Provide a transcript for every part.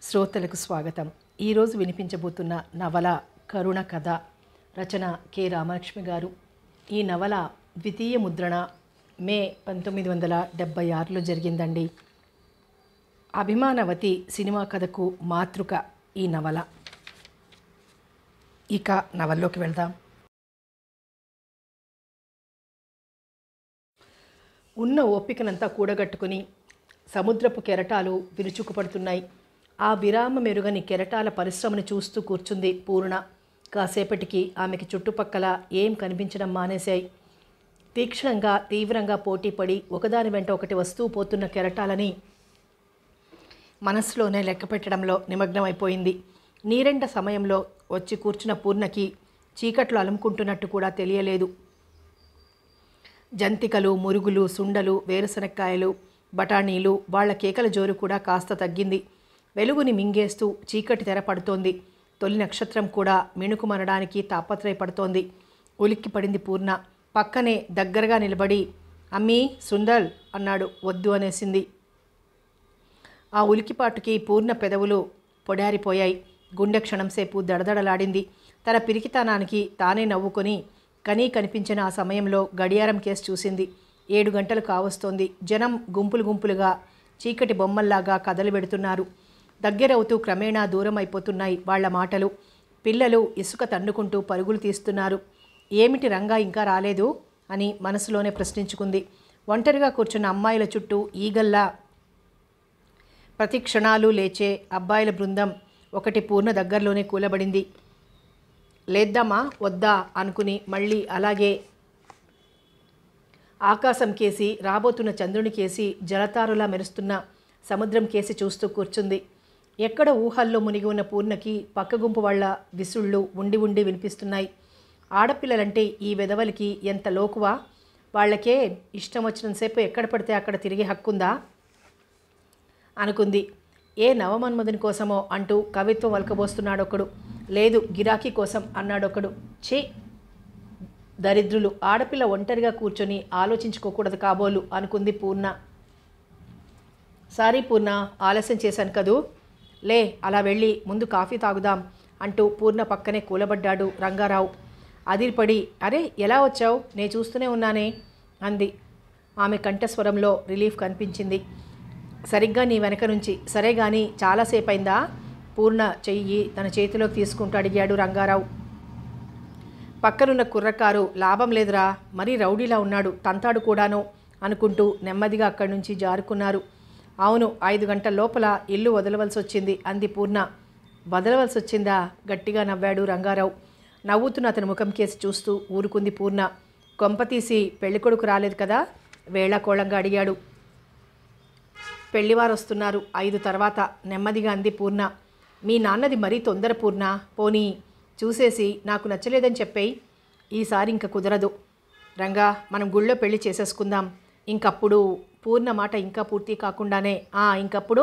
శ్రోతలకు స్వాగతం ఈరోజు వినిపించబోతున్న నవల కరుణ కథ రచన కె రామలక్ష్మి గారు ఈ నవల ద్వితీయ ముద్రణ మే పంతొమ్మిది వందల డెబ్భై ఆరులో జరిగిందండి అభిమానవతి సినిమా కథకు మాతృక ఈ నవల ఇక నవల్లోకి వెళ్దాం ఉన్న ఓపికనంతా కూడగట్టుకుని సముద్రపు కెరటాలు విరుచుకుపడుతున్నాయి ఆ విరామ మెరుగని కెరటాల పరిశ్రమను చూస్తూ కూర్చుంది పూర్ణ కాసేపటికి ఆమెకి చుట్టుపక్కల ఏం కనిపించడం మానేశాయి తీక్షణంగా తీవ్రంగా పోటీపడి ఒకదాని వెంట ఒకటి వస్తూ పోతున్న కెరటాలని మనస్సులోనే లెక్క పెట్టడంలో నిమగ్నమైపోయింది నీరెండ సమయంలో వచ్చి కూర్చున్న పూర్ణకి చీకట్లు అలుముకుంటున్నట్టు కూడా తెలియలేదు జంతికలు మురుగులు సుండలు వేరుశనక్కాయలు బఠానీలు వాళ్ళ కేకల జోరు కూడా కాస్త తగ్గింది వెలుగుని మింగేస్తూ చీకటి తెర పడుతోంది తొలి నక్షత్రం కూడా మిణుకుమనడానికి తాపత్రయపడుతోంది ఉలిక్కి పడింది పూర్ణ పక్కనే దగ్గరగా నిలబడి అమ్మీ సుందల్ అన్నాడు వద్దు అనేసింది ఆ ఉలికిపాటుకి పూర్ణ పెదవులు పొడారిపోయాయి గుండె క్షణంసేపు దడదడలాడింది తన పిరికితనానికి తానే నవ్వుకొని కనీ కనిపించిన ఆ సమయంలో గడియారం కేసు చూసింది ఏడు గంటలు కావస్తోంది జనం గుంపులు గుంపులుగా చీకటి బొమ్మల్లాగా కదలు పెడుతున్నారు దగ్గరవుతూ క్రమేణా దూరం అయిపోతున్నాయి వాళ్ళ మాటలు పిల్లలు ఇసుక తన్నుకుంటూ పరుగులు తీస్తున్నారు ఏమిటి రంగా ఇంకా రాలేదు అని మనసులోనే ప్రశ్నించుకుంది ఒంటరిగా కూర్చున్న అమ్మాయిల చుట్టూ ఈగల్లా ప్రతి క్షణాలు లేచే అబ్బాయిల బృందం ఒకటి పూర్ణ దగ్గరలోనే కూలబడింది లేద్దామా వద్దా అనుకుని మళ్ళీ అలాగే ఆకాశం కేసి రాబోతున్న చంద్రుని కేసి జలతారులా మెరుస్తున్న సముద్రం కేసి చూస్తూ కూర్చుంది ఎక్కడ ఊహల్లో మునిగి ఉన్న పూర్ణకి పక్క గుంపు వాళ్ళ విసుళ్ళు ఉండి ఉండి వినిపిస్తున్నాయి ఆడపిల్లలంటే ఈ వెధవలకి ఎంత లోకువా వాళ్ళకే ఇష్టం వచ్చినంతసేపు ఎక్కడ పడితే అక్కడ తిరిగి హక్కుందా అనుకుంది ఏ నవమన్మధుని కోసమో అంటూ కవిత్వం వలకబోస్తున్నాడొకడు లేదు గిరాకీ కోసం అన్నాడొకడు ఛీ దరిద్రులు ఆడపిల్ల ఒంటరిగా కూర్చొని ఆలోచించుకోకూడదు కాబోలు అనుకుంది పూర్ణ సారీ పూర్ణ ఆలస్యం చేశాను కదూ లే అలా వెళ్ళి ముందు కాఫీ తాగుదాం అంటూ పూర్ణ పక్కనే కూలబడ్డాడు రంగారావు అదిరిపడి అరే ఎలా వచ్చావు నే చూస్తూనే ఉన్నానే అంది ఆమె కంఠస్వరంలో రిలీఫ్ కనిపించింది సరిగ్గా నీ వెనక నుంచి సరే గాని చాలాసేపు అయిందా పూర్ణ చెయ్యి తన చేతిలోకి తీసుకుంటూ అడిగాడు రంగారావు పక్కనున్న కుర్రకారు లాభం లేదురా మరీ రౌడీలా ఉన్నాడు తంతాడు కూడాను అనుకుంటూ నెమ్మదిగా అక్కడి నుంచి జారుకున్నారు అవును ఐదు గంటల లోపల ఇల్లు వదలవలసి వచ్చింది అంది పూర్ణ వదలవలసి వచ్చిందా గట్టిగా నవ్వాడు రంగారావు నవ్వుతున్న అతని ముఖం కేసి చూస్తూ ఊరుకుంది పూర్ణ కొంపతీసి పెళ్ళికొడుకు రాలేదు కదా వేళాకోళంగా అడిగాడు పెళ్లివారు వస్తున్నారు ఐదు తర్వాత నెమ్మదిగా అంది పూర్ణ మీ నాన్నది మరీ తొందర పూర్ణ పోనీ చూసేసి నాకు నచ్చలేదని చెప్పేయి ఈసారి ఇంక కుదరదు రంగా మనం గుళ్ళో పెళ్లి చేసేసుకుందాం ఇంకప్పుడు పూర్ణ మాట ఇంకా పూర్తి కాకుండానే ఆ ఇంకప్పుడు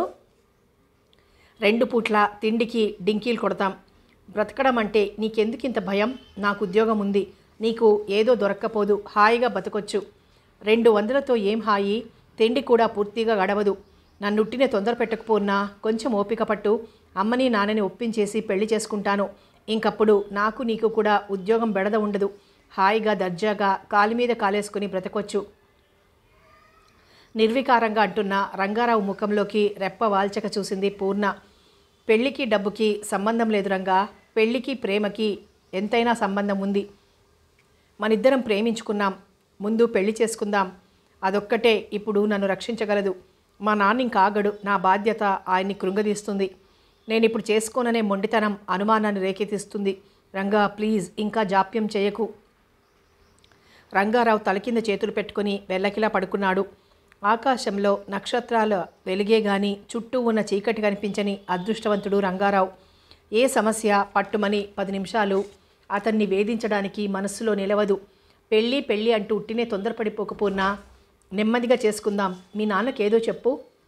రెండు పూట్ల తిండికి డింకీలు కొడతాం బ్రతకడం అంటే నీకెందుకు ఇంత భయం నాకు ఉద్యోగం ఉంది నీకు ఏదో దొరక్కపోదు హాయిగా బతకొచ్చు రెండు వందలతో ఏం హాయి తిండి కూడా పూర్తిగా గడవదు నన్నుట్టినే తొందర పెట్టకపోన్నా కొంచెం ఓపిక పట్టు అమ్మని నాన్నని ఒప్పించేసి పెళ్లి చేసుకుంటాను ఇంకప్పుడు నాకు నీకు కూడా ఉద్యోగం బెడద ఉండదు హాయిగా దర్జాగా కాలి మీద కాలేసుకుని బ్రతకొచ్చు నిర్వికారంగా అంటున్న రంగారావు ముఖంలోకి రెప్ప వాల్చక చూసింది పూర్ణ పెళ్లికి డబ్బుకి సంబంధం లేదు రంగా పెళ్లికి ప్రేమకి ఎంతైనా సంబంధం ఉంది మనిద్దరం ప్రేమించుకున్నాం ముందు పెళ్లి చేసుకుందాం అదొక్కటే ఇప్పుడు నన్ను రక్షించగలదు మా నాన్న ఇంకా ఆగడు నా బాధ్యత ఆయన్ని కృంగదీస్తుంది నేను ఇప్పుడు చేసుకోననే మొండితనం అనుమానాన్ని రేకెత్తిస్తుంది రంగా ప్లీజ్ ఇంకా జాప్యం చేయకు రంగారావు తల కింద చేతులు పెట్టుకుని వెల్లకిలా పడుకున్నాడు ఆకాశంలో నక్షత్రాల వెలిగే గాని చుట్టూ ఉన్న చీకటి కనిపించని అదృష్టవంతుడు రంగారావు ఏ సమస్య పట్టుమని పది నిమిషాలు అతన్ని వేధించడానికి మనస్సులో నిలవదు పెళ్ళి పెళ్ళి అంటూ ఉట్టినే తొందరపడిపోకపోయినా నెమ్మదిగా చేసుకుందాం మీ నాన్నకేదో చెప్పు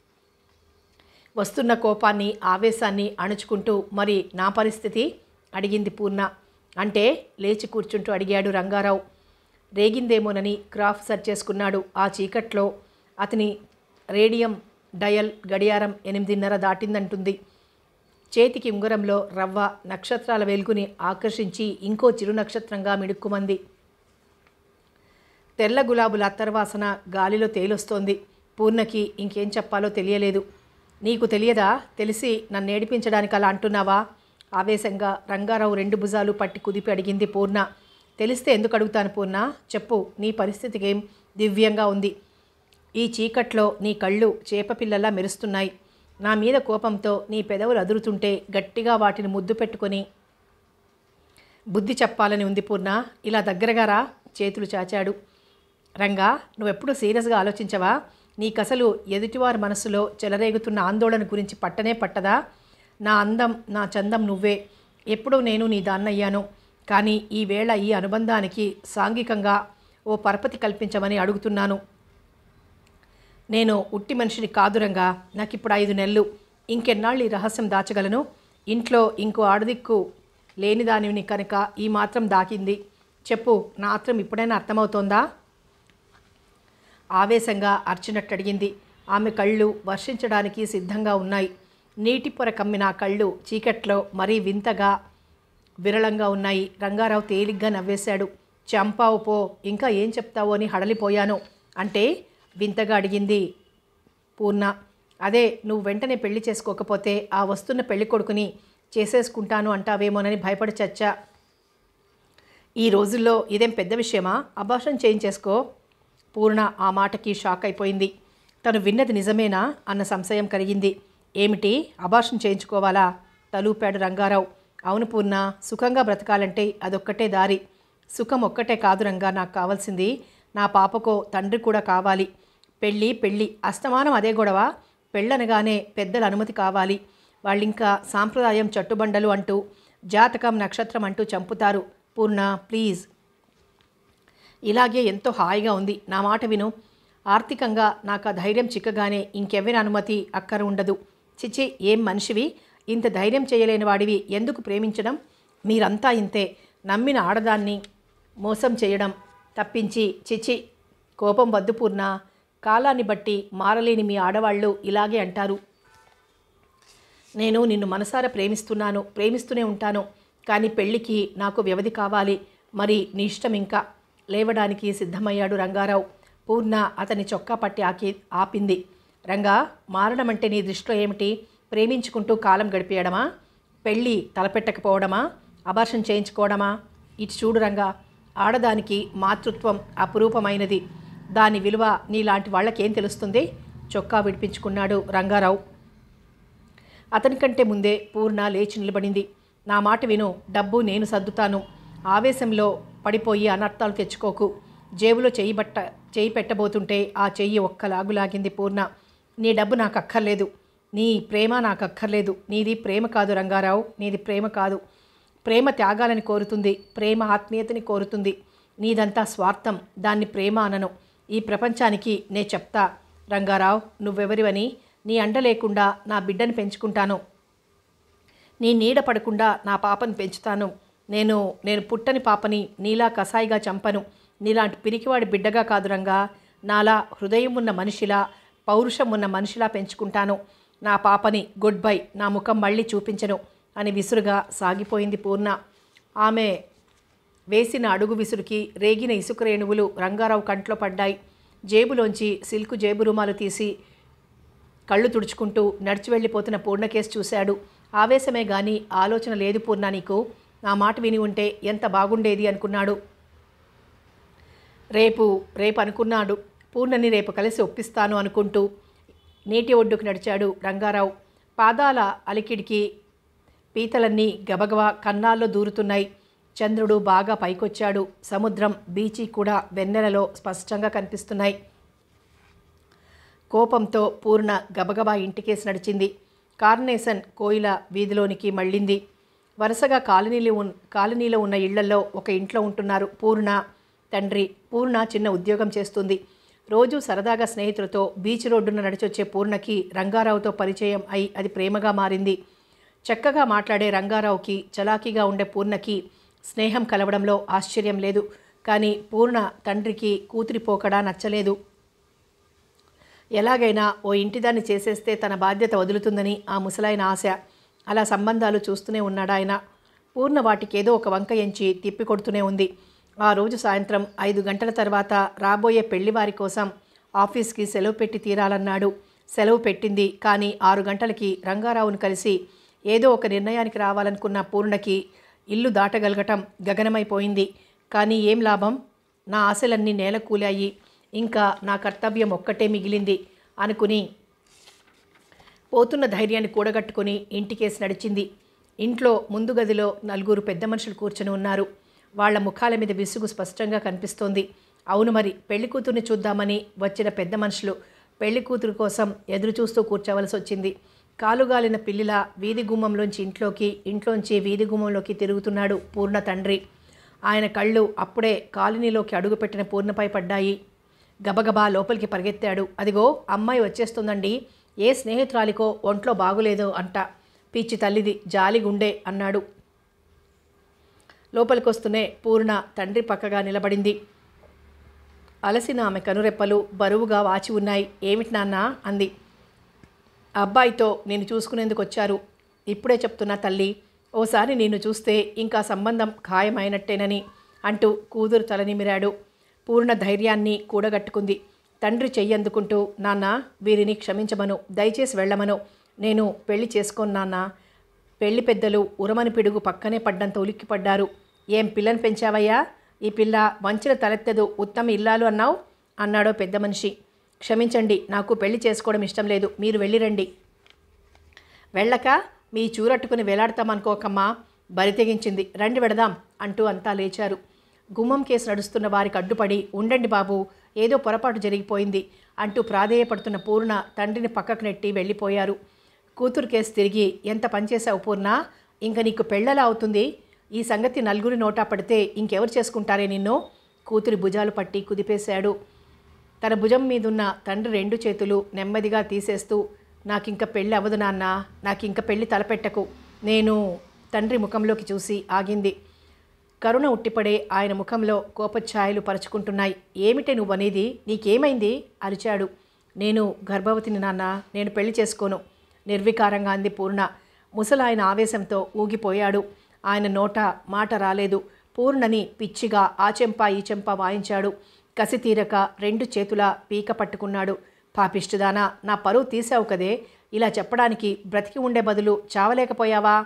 వస్తున్న కోపాన్ని ఆవేశాన్ని అణుచుకుంటూ మరి నా పరిస్థితి అడిగింది పూర్ణ అంటే లేచి కూర్చుంటూ అడిగాడు రంగారావు రేగిందేమోనని క్రాఫ్ సెర్చ్ చేసుకున్నాడు ఆ చీకట్లో అతని రేడియం డయల్ గడియారం ఎనిమిదిన్నర దాటిందంటుంది చేతికి ఉంగరంలో రవ్వ నక్షత్రాల వెలుగుని ఆకర్షించి ఇంకో చిరు నక్షత్రంగా మిడుక్కుమంది తెల్ల గులాబుల అత్తర్వాసన గాలిలో తేలొస్తోంది పూర్ణకి ఇంకేం చెప్పాలో తెలియలేదు నీకు తెలియదా తెలిసి నన్ను ఏడిపించడానికి అలా అంటున్నావా ఆవేశంగా రంగారావు రెండు భుజాలు పట్టి కుదిపి అడిగింది పూర్ణ తెలిస్తే ఎందుకు అడుగుతాను పూర్ణ చెప్పు నీ పరిస్థితికి ఏం దివ్యంగా ఉంది ఈ చీకట్లో నీ కళ్ళు చేపపిల్లలా మెరుస్తున్నాయి నా మీద కోపంతో నీ పెదవులు అదురుతుంటే గట్టిగా వాటిని ముద్దు పెట్టుకొని బుద్ధి చెప్పాలని ఉంది పూర్ణ ఇలా దగ్గరగా రా చేతులు చాచాడు రంగా నువ్వెప్పుడు సీరియస్గా ఆలోచించవా నీకసలు ఎదుటివారి మనసులో చెలరేగుతున్న ఆందోళన గురించి పట్టనే పట్టదా నా అందం నా చందం నువ్వే ఎప్పుడూ నేను నీ దాన్నయ్యాను కానీ ఈ వేళ ఈ అనుబంధానికి సాంఘికంగా ఓ పరపతి కల్పించమని అడుగుతున్నాను నేను ఉట్టి మనిషిని కాదురంగా నాకు ఇప్పుడు ఐదు నెలలు ఇంకెన్నాళ్ళు ఈ రహస్యం దాచగలను ఇంట్లో ఇంకో ఆడదిక్కు లేని దానిని కనుక ఈ మాత్రం దాకింది చెప్పు నా ఆత్రం ఇప్పుడైనా అర్థమవుతోందా ఆవేశంగా అర్చినట్టు అడిగింది ఆమె కళ్ళు వర్షించడానికి సిద్ధంగా ఉన్నాయి నీటి పొర కమ్మిన ఆ కళ్ళు చీకట్లో మరీ వింతగా విరళంగా ఉన్నాయి రంగారావు తేలిగ్గా నవ్వేశాడు చంపావు పో ఇంకా ఏం చెప్తావో అని హడలిపోయాను అంటే వింతగా అడిగింది పూర్ణ అదే నువ్వు వెంటనే పెళ్లి చేసుకోకపోతే ఆ వస్తున్న పెళ్లి కొడుకుని చేసేసుకుంటాను అంటావేమోనని భయపడి చచ్చా ఈ రోజుల్లో ఇదేం పెద్ద విషయమా అభాషణ చేయించేసుకో పూర్ణ ఆ మాటకి షాక్ అయిపోయింది తను విన్నది నిజమేనా అన్న సంశయం కలిగింది ఏమిటి అభాషణ చేయించుకోవాలా తలూపాడు రంగారావు అవును పూర్ణ సుఖంగా బ్రతకాలంటే అదొక్కటే దారి సుఖం ఒక్కటే కాదు రంగా నాకు కావాల్సింది నా పాపకో తండ్రి కూడా కావాలి పెళ్ళి పెళ్ళి అస్తమానం అదే గొడవ పెళ్ళనగానే పెద్దల అనుమతి కావాలి వాళ్ళింకా సాంప్రదాయం చట్టుబండలు అంటూ జాతకం నక్షత్రం అంటూ చంపుతారు పూర్ణ ప్లీజ్ ఇలాగే ఎంతో హాయిగా ఉంది నా మాట విను ఆర్థికంగా నాకు ఆ ధైర్యం చిక్కగానే ఇంకెవరి అనుమతి అక్కర ఉండదు చిచి ఏం మనిషివి ఇంత ధైర్యం చేయలేని వాడివి ఎందుకు ప్రేమించడం మీరంతా ఇంతే నమ్మిన ఆడదాన్ని మోసం చేయడం తప్పించి చిచి కోపం వద్దు పూర్ణ కాలాన్ని బట్టి మారలేని మీ ఆడవాళ్ళు ఇలాగే అంటారు నేను నిన్ను మనసారా ప్రేమిస్తున్నాను ప్రేమిస్తూనే ఉంటాను కానీ పెళ్ళికి నాకు వ్యవధి కావాలి మరి నీ ఇష్టం ఇంకా లేవడానికి సిద్ధమయ్యాడు రంగారావు పూర్ణ అతని చొక్కా పట్టి ఆకి ఆపింది రంగా మారడం అంటే నీ దృష్టిలో ఏమిటి ప్రేమించుకుంటూ కాలం గడిపేయడమా పెళ్ళి తలపెట్టకపోవడమా అభాషణ చేయించుకోవడమా ఇటు చూడు రంగా ఆడదానికి మాతృత్వం అపురూపమైనది దాని విలువ నీలాంటి వాళ్ళకేం తెలుస్తుంది చొక్కా విడిపించుకున్నాడు రంగారావు అతని కంటే ముందే పూర్ణ లేచి నిలబడింది నా మాట విను డబ్బు నేను సర్దుతాను ఆవేశంలో పడిపోయి అనర్థాలు తెచ్చుకోకు జేబులో చెయ్యి బట్ట చెయ్యి పెట్టబోతుంటే ఆ చెయ్యి ఒక్కలాగు లాగింది పూర్ణ నీ డబ్బు నాకు అక్కర్లేదు నీ ప్రేమ నాకు అక్కర్లేదు నీది ప్రేమ కాదు రంగారావు నీది ప్రేమ కాదు ప్రేమ త్యాగాలని కోరుతుంది ప్రేమ ఆత్మీయతని కోరుతుంది నీదంతా స్వార్థం దాన్ని ప్రేమ అనను ఈ ప్రపంచానికి నే చెప్తా రంగారావు నువ్వెవరివని నీ అండ లేకుండా నా బిడ్డని పెంచుకుంటాను నీ నీడ పడకుండా నా పాపని పెంచుతాను నేను నేను పుట్టని పాపని నీలా కసాయిగా చంపను నీలాంటి పిరికివాడి బిడ్డగా కాదు రంగా నాలా హృదయం ఉన్న మనిషిలా పౌరుషం ఉన్న మనిషిలా పెంచుకుంటాను నా పాపని గుడ్ బై నా ముఖం మళ్ళీ చూపించను అని విసురుగా సాగిపోయింది పూర్ణ ఆమె వేసిన అడుగు విసురుకి రేగిన ఇసుక రేణువులు రంగారావు కంట్లో పడ్డాయి జేబులోంచి సిల్కు జేబు రుమాలు తీసి కళ్ళు తుడుచుకుంటూ నడిచి వెళ్ళిపోతున్న పూర్ణకేసి చూశాడు ఆవేశమే గాని ఆలోచన లేదు పూర్ణ నీకు నా మాట విని ఉంటే ఎంత బాగుండేది అనుకున్నాడు రేపు రేపు అనుకున్నాడు పూర్ణని రేపు కలిసి ఒప్పిస్తాను అనుకుంటూ నీటి ఒడ్డుకు నడిచాడు రంగారావు పాదాల అలికిడికి పీతలన్నీ గబగబా కన్నాల్లో దూరుతున్నాయి చంద్రుడు బాగా పైకొచ్చాడు సముద్రం బీచీ కూడా వెన్నెలలో స్పష్టంగా కనిపిస్తున్నాయి కోపంతో పూర్ణ గబగబా ఇంటికేసి నడిచింది కార్నేసన్ కోయిల వీధిలోనికి మళ్ళింది వరుసగా కాలనీలో ఉన్ కాలనీలో ఉన్న ఇళ్లలో ఒక ఇంట్లో ఉంటున్నారు పూర్ణ తండ్రి పూర్ణ చిన్న ఉద్యోగం చేస్తుంది రోజు సరదాగా స్నేహితులతో బీచ్ రోడ్డున నడిచొచ్చే పూర్ణకి రంగారావుతో పరిచయం అయి అది ప్రేమగా మారింది చక్కగా మాట్లాడే రంగారావుకి చలాకీగా ఉండే పూర్ణకి స్నేహం కలవడంలో ఆశ్చర్యం లేదు కానీ పూర్ణ తండ్రికి కూతురి పోకడా నచ్చలేదు ఎలాగైనా ఓ ఇంటిదాన్ని చేసేస్తే తన బాధ్యత వదులుతుందని ఆ ముసలాయన ఆశ అలా సంబంధాలు చూస్తూనే ఉన్నాడు ఆయన పూర్ణ వాటికి ఏదో ఒక వంక ఎంచి తిప్పి కొడుతూనే ఉంది ఆ రోజు సాయంత్రం ఐదు గంటల తర్వాత రాబోయే పెళ్లివారి కోసం ఆఫీస్కి సెలవు పెట్టి తీరాలన్నాడు సెలవు పెట్టింది కానీ ఆరు గంటలకి రంగారావును కలిసి ఏదో ఒక నిర్ణయానికి రావాలనుకున్న పూర్ణకి ఇల్లు దాటగలగటం గగనమైపోయింది కానీ ఏం లాభం నా ఆశలన్నీ నేలకూలాయి ఇంకా నా కర్తవ్యం ఒక్కటే మిగిలింది అనుకుని పోతున్న ధైర్యాన్ని కూడగట్టుకుని ఇంటికేసి నడిచింది ఇంట్లో ముందు గదిలో నలుగురు పెద్ద మనుషులు కూర్చొని ఉన్నారు వాళ్ళ ముఖాల మీద విసుగు స్పష్టంగా కనిపిస్తోంది అవును మరి పెళ్లి కూతుర్ని చూద్దామని వచ్చిన పెద్ద మనుషులు పెళ్లి కూతురు కోసం ఎదురు చూస్తూ కూర్చోవలసి వచ్చింది కాలుగాలిన పిల్లిలా వీధి గుమ్మంలోంచి ఇంట్లోకి ఇంట్లోంచి వీధి గుమ్మంలోకి తిరుగుతున్నాడు పూర్ణ తండ్రి ఆయన కళ్ళు అప్పుడే కాలనీలోకి అడుగుపెట్టిన పూర్ణపై పడ్డాయి గబగబా లోపలికి పరిగెత్తాడు అదిగో అమ్మాయి వచ్చేస్తుందండి ఏ స్నేహితురాలికో ఒంట్లో బాగులేదో అంట పిచ్చి తల్లిది జాలి గుండె అన్నాడు లోపలికొస్తూనే పూర్ణ తండ్రి పక్కగా నిలబడింది అలసిన ఆమె కనురెప్పలు బరువుగా వాచి ఉన్నాయి ఏమిటి నాన్న అంది అబ్బాయితో నేను చూసుకునేందుకు వచ్చారు ఇప్పుడే చెప్తున్నా తల్లి ఓసారి నిన్ను చూస్తే ఇంకా సంబంధం ఖాయమైనట్టేనని అంటూ కూతురు తలనిమిరాడు పూర్ణ ధైర్యాన్ని కూడగట్టుకుంది తండ్రి చెయ్యందుకుంటూ నాన్న వీరిని క్షమించమను దయచేసి వెళ్ళమను నేను పెళ్లి చేసుకోను నాన్న పెళ్లి పెద్దలు ఉరమని పిడుగు పక్కనే పడ్డంత ఉలిక్కిపడ్డారు ఏం పిల్లని పెంచావయ్యా ఈ పిల్ల వంచిన తలెత్తదు ఉత్తమ ఇల్లాలు అన్నావు అన్నాడో పెద్ద మనిషి క్షమించండి నాకు పెళ్లి చేసుకోవడం ఇష్టం లేదు మీరు వెళ్ళిరండి వెళ్ళక మీ చూరట్టుకుని వేలాడతామనుకోకమ్మా బరి తెగించింది రండి వెడదాం అంటూ అంతా లేచారు గుమ్మం కేసు నడుస్తున్న వారికి అడ్డుపడి ఉండండి బాబు ఏదో పొరపాటు జరిగిపోయింది అంటూ ప్రాధేయపడుతున్న పూర్ణ తండ్రిని పక్కకు నెట్టి వెళ్ళిపోయారు కూతురు కేసు తిరిగి ఎంత పనిచేశావు పూర్ణ ఇంక నీకు పెళ్ళలా అవుతుంది ఈ సంగతి నలుగురి నోటా పడితే ఇంకెవరు చేసుకుంటారే నిన్ను కూతురి భుజాలు పట్టి కుదిపేశాడు తన భుజం మీదున్న తండ్రి రెండు చేతులు నెమ్మదిగా తీసేస్తూ నాకింక పెళ్ళి అవ్వదు నాన్న నాకింక పెళ్ళి తలపెట్టకు నేను తండ్రి ముఖంలోకి చూసి ఆగింది కరుణ ఉట్టిపడే ఆయన ముఖంలో కోపఛాయలు పరుచుకుంటున్నాయి ఏమిటే నువ్వనేది నీకేమైంది అరిచాడు నేను గర్భవతిని నాన్న నేను పెళ్లి చేసుకోను నిర్వికారంగా అంది పూర్ణ ముసలాయన ఆవేశంతో ఊగిపోయాడు ఆయన నోట మాట రాలేదు పూర్ణని పిచ్చిగా ఆ చెంప ఈ చెంప వాయించాడు కసి తీరక రెండు చేతుల పీక పట్టుకున్నాడు పాపిష్టిదానా నా పరువు తీసావు కదే ఇలా చెప్పడానికి బ్రతికి ఉండే బదులు చావలేకపోయావా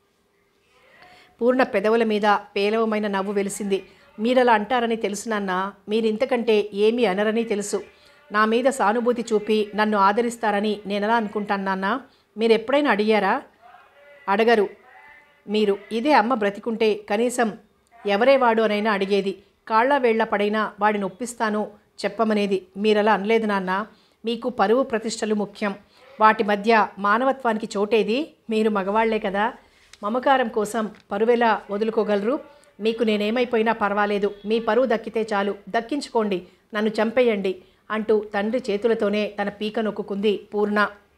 పూర్ణ పెదవుల మీద పేలవమైన నవ్వు వెలిసింది మీరలా అంటారని తెలుసు నాన్న మీరింతకంటే ఏమీ అనరని తెలుసు నా మీద సానుభూతి చూపి నన్ను ఆదరిస్తారని నేనలా అనుకుంటాను నాన్న మీరు ఎప్పుడైనా అడిగారా అడగరు మీరు ఇదే అమ్మ బ్రతికుంటే కనీసం ఎవరే వాడు అనైనా అడిగేది కాళ్ళ వేళ్ల పడైనా వాడిని ఒప్పిస్తాను చెప్పమనేది మీరలా అనలేదు నాన్న మీకు పరువు ప్రతిష్టలు ముఖ్యం వాటి మధ్య మానవత్వానికి చోటేది మీరు మగవాళ్లే కదా మమకారం కోసం పరువెలా వదులుకోగలరు మీకు నేనేమైపోయినా పర్వాలేదు మీ పరువు దక్కితే చాలు దక్కించుకోండి నన్ను చంపేయండి అంటూ తండ్రి చేతులతోనే తన పీక నొక్కుంది పూర్ణ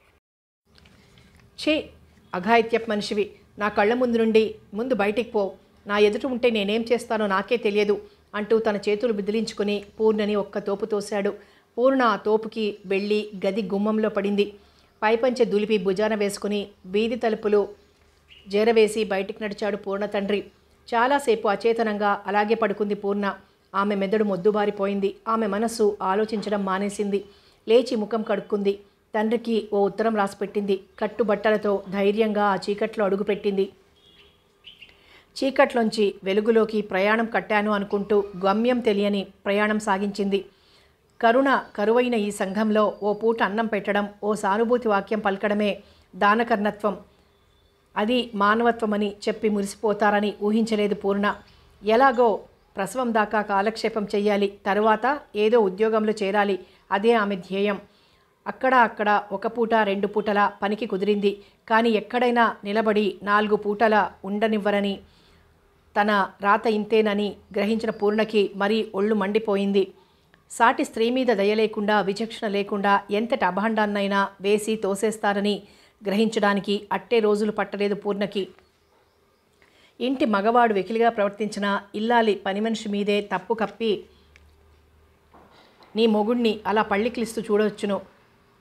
ఛీ అఘాయిత్యప్ మనిషివి నా కళ్ళ ముందు నుండి ముందు బయటికి పో నా ఎదుట ఉంటే నేనేం చేస్తానో నాకే తెలియదు అంటూ తన చేతులు బిదిలించుకుని పూర్ణని ఒక్క తోపు తోశాడు పూర్ణ ఆ తోపుకి వెళ్ళి గది గుమ్మంలో పడింది పైపంచె దులిపి భుజాన వేసుకుని వీధి తలుపులు జేరవేసి బయటికి నడిచాడు పూర్ణ తండ్రి చాలాసేపు అచేతనంగా అలాగే పడుకుంది పూర్ణ ఆమె మెదడు మొద్దుబారిపోయింది ఆమె మనస్సు ఆలోచించడం మానేసింది లేచి ముఖం కడుక్కుంది తండ్రికి ఓ ఉత్తరం రాసిపెట్టింది కట్టుబట్టలతో ధైర్యంగా ఆ చీకట్లో అడుగుపెట్టింది చీకట్లోంచి వెలుగులోకి ప్రయాణం కట్టాను అనుకుంటూ గమ్యం తెలియని ప్రయాణం సాగించింది కరుణ కరువైన ఈ సంఘంలో ఓ పూట అన్నం పెట్టడం ఓ సానుభూతి వాక్యం పలకడమే దానకర్ణత్వం అది మానవత్వమని చెప్పి మురిసిపోతారని ఊహించలేదు పూర్ణ ఎలాగో ప్రసవం దాకా కాలక్షేపం చెయ్యాలి తరువాత ఏదో ఉద్యోగంలో చేరాలి అదే ఆమె ధ్యేయం అక్కడ అక్కడ ఒక పూట రెండు పూటల పనికి కుదిరింది కానీ ఎక్కడైనా నిలబడి నాలుగు పూటల ఉండనివ్వరని తన రాత ఇంతేనని గ్రహించిన పూర్ణకి మరీ ఒళ్ళు మండిపోయింది సాటి స్త్రీ మీద దయ లేకుండా విచక్షణ లేకుండా ఎంతటి అభాండాన్నైనా వేసి తోసేస్తారని గ్రహించడానికి అట్టే రోజులు పట్టలేదు పూర్ణకి ఇంటి మగవాడు వెకిలిగా ప్రవర్తించిన ఇల్లాలి పని మనిషి మీదే తప్పు కప్పి నీ మొగుణ్ణి అలా పళ్ళికిలిస్తూ చూడవచ్చును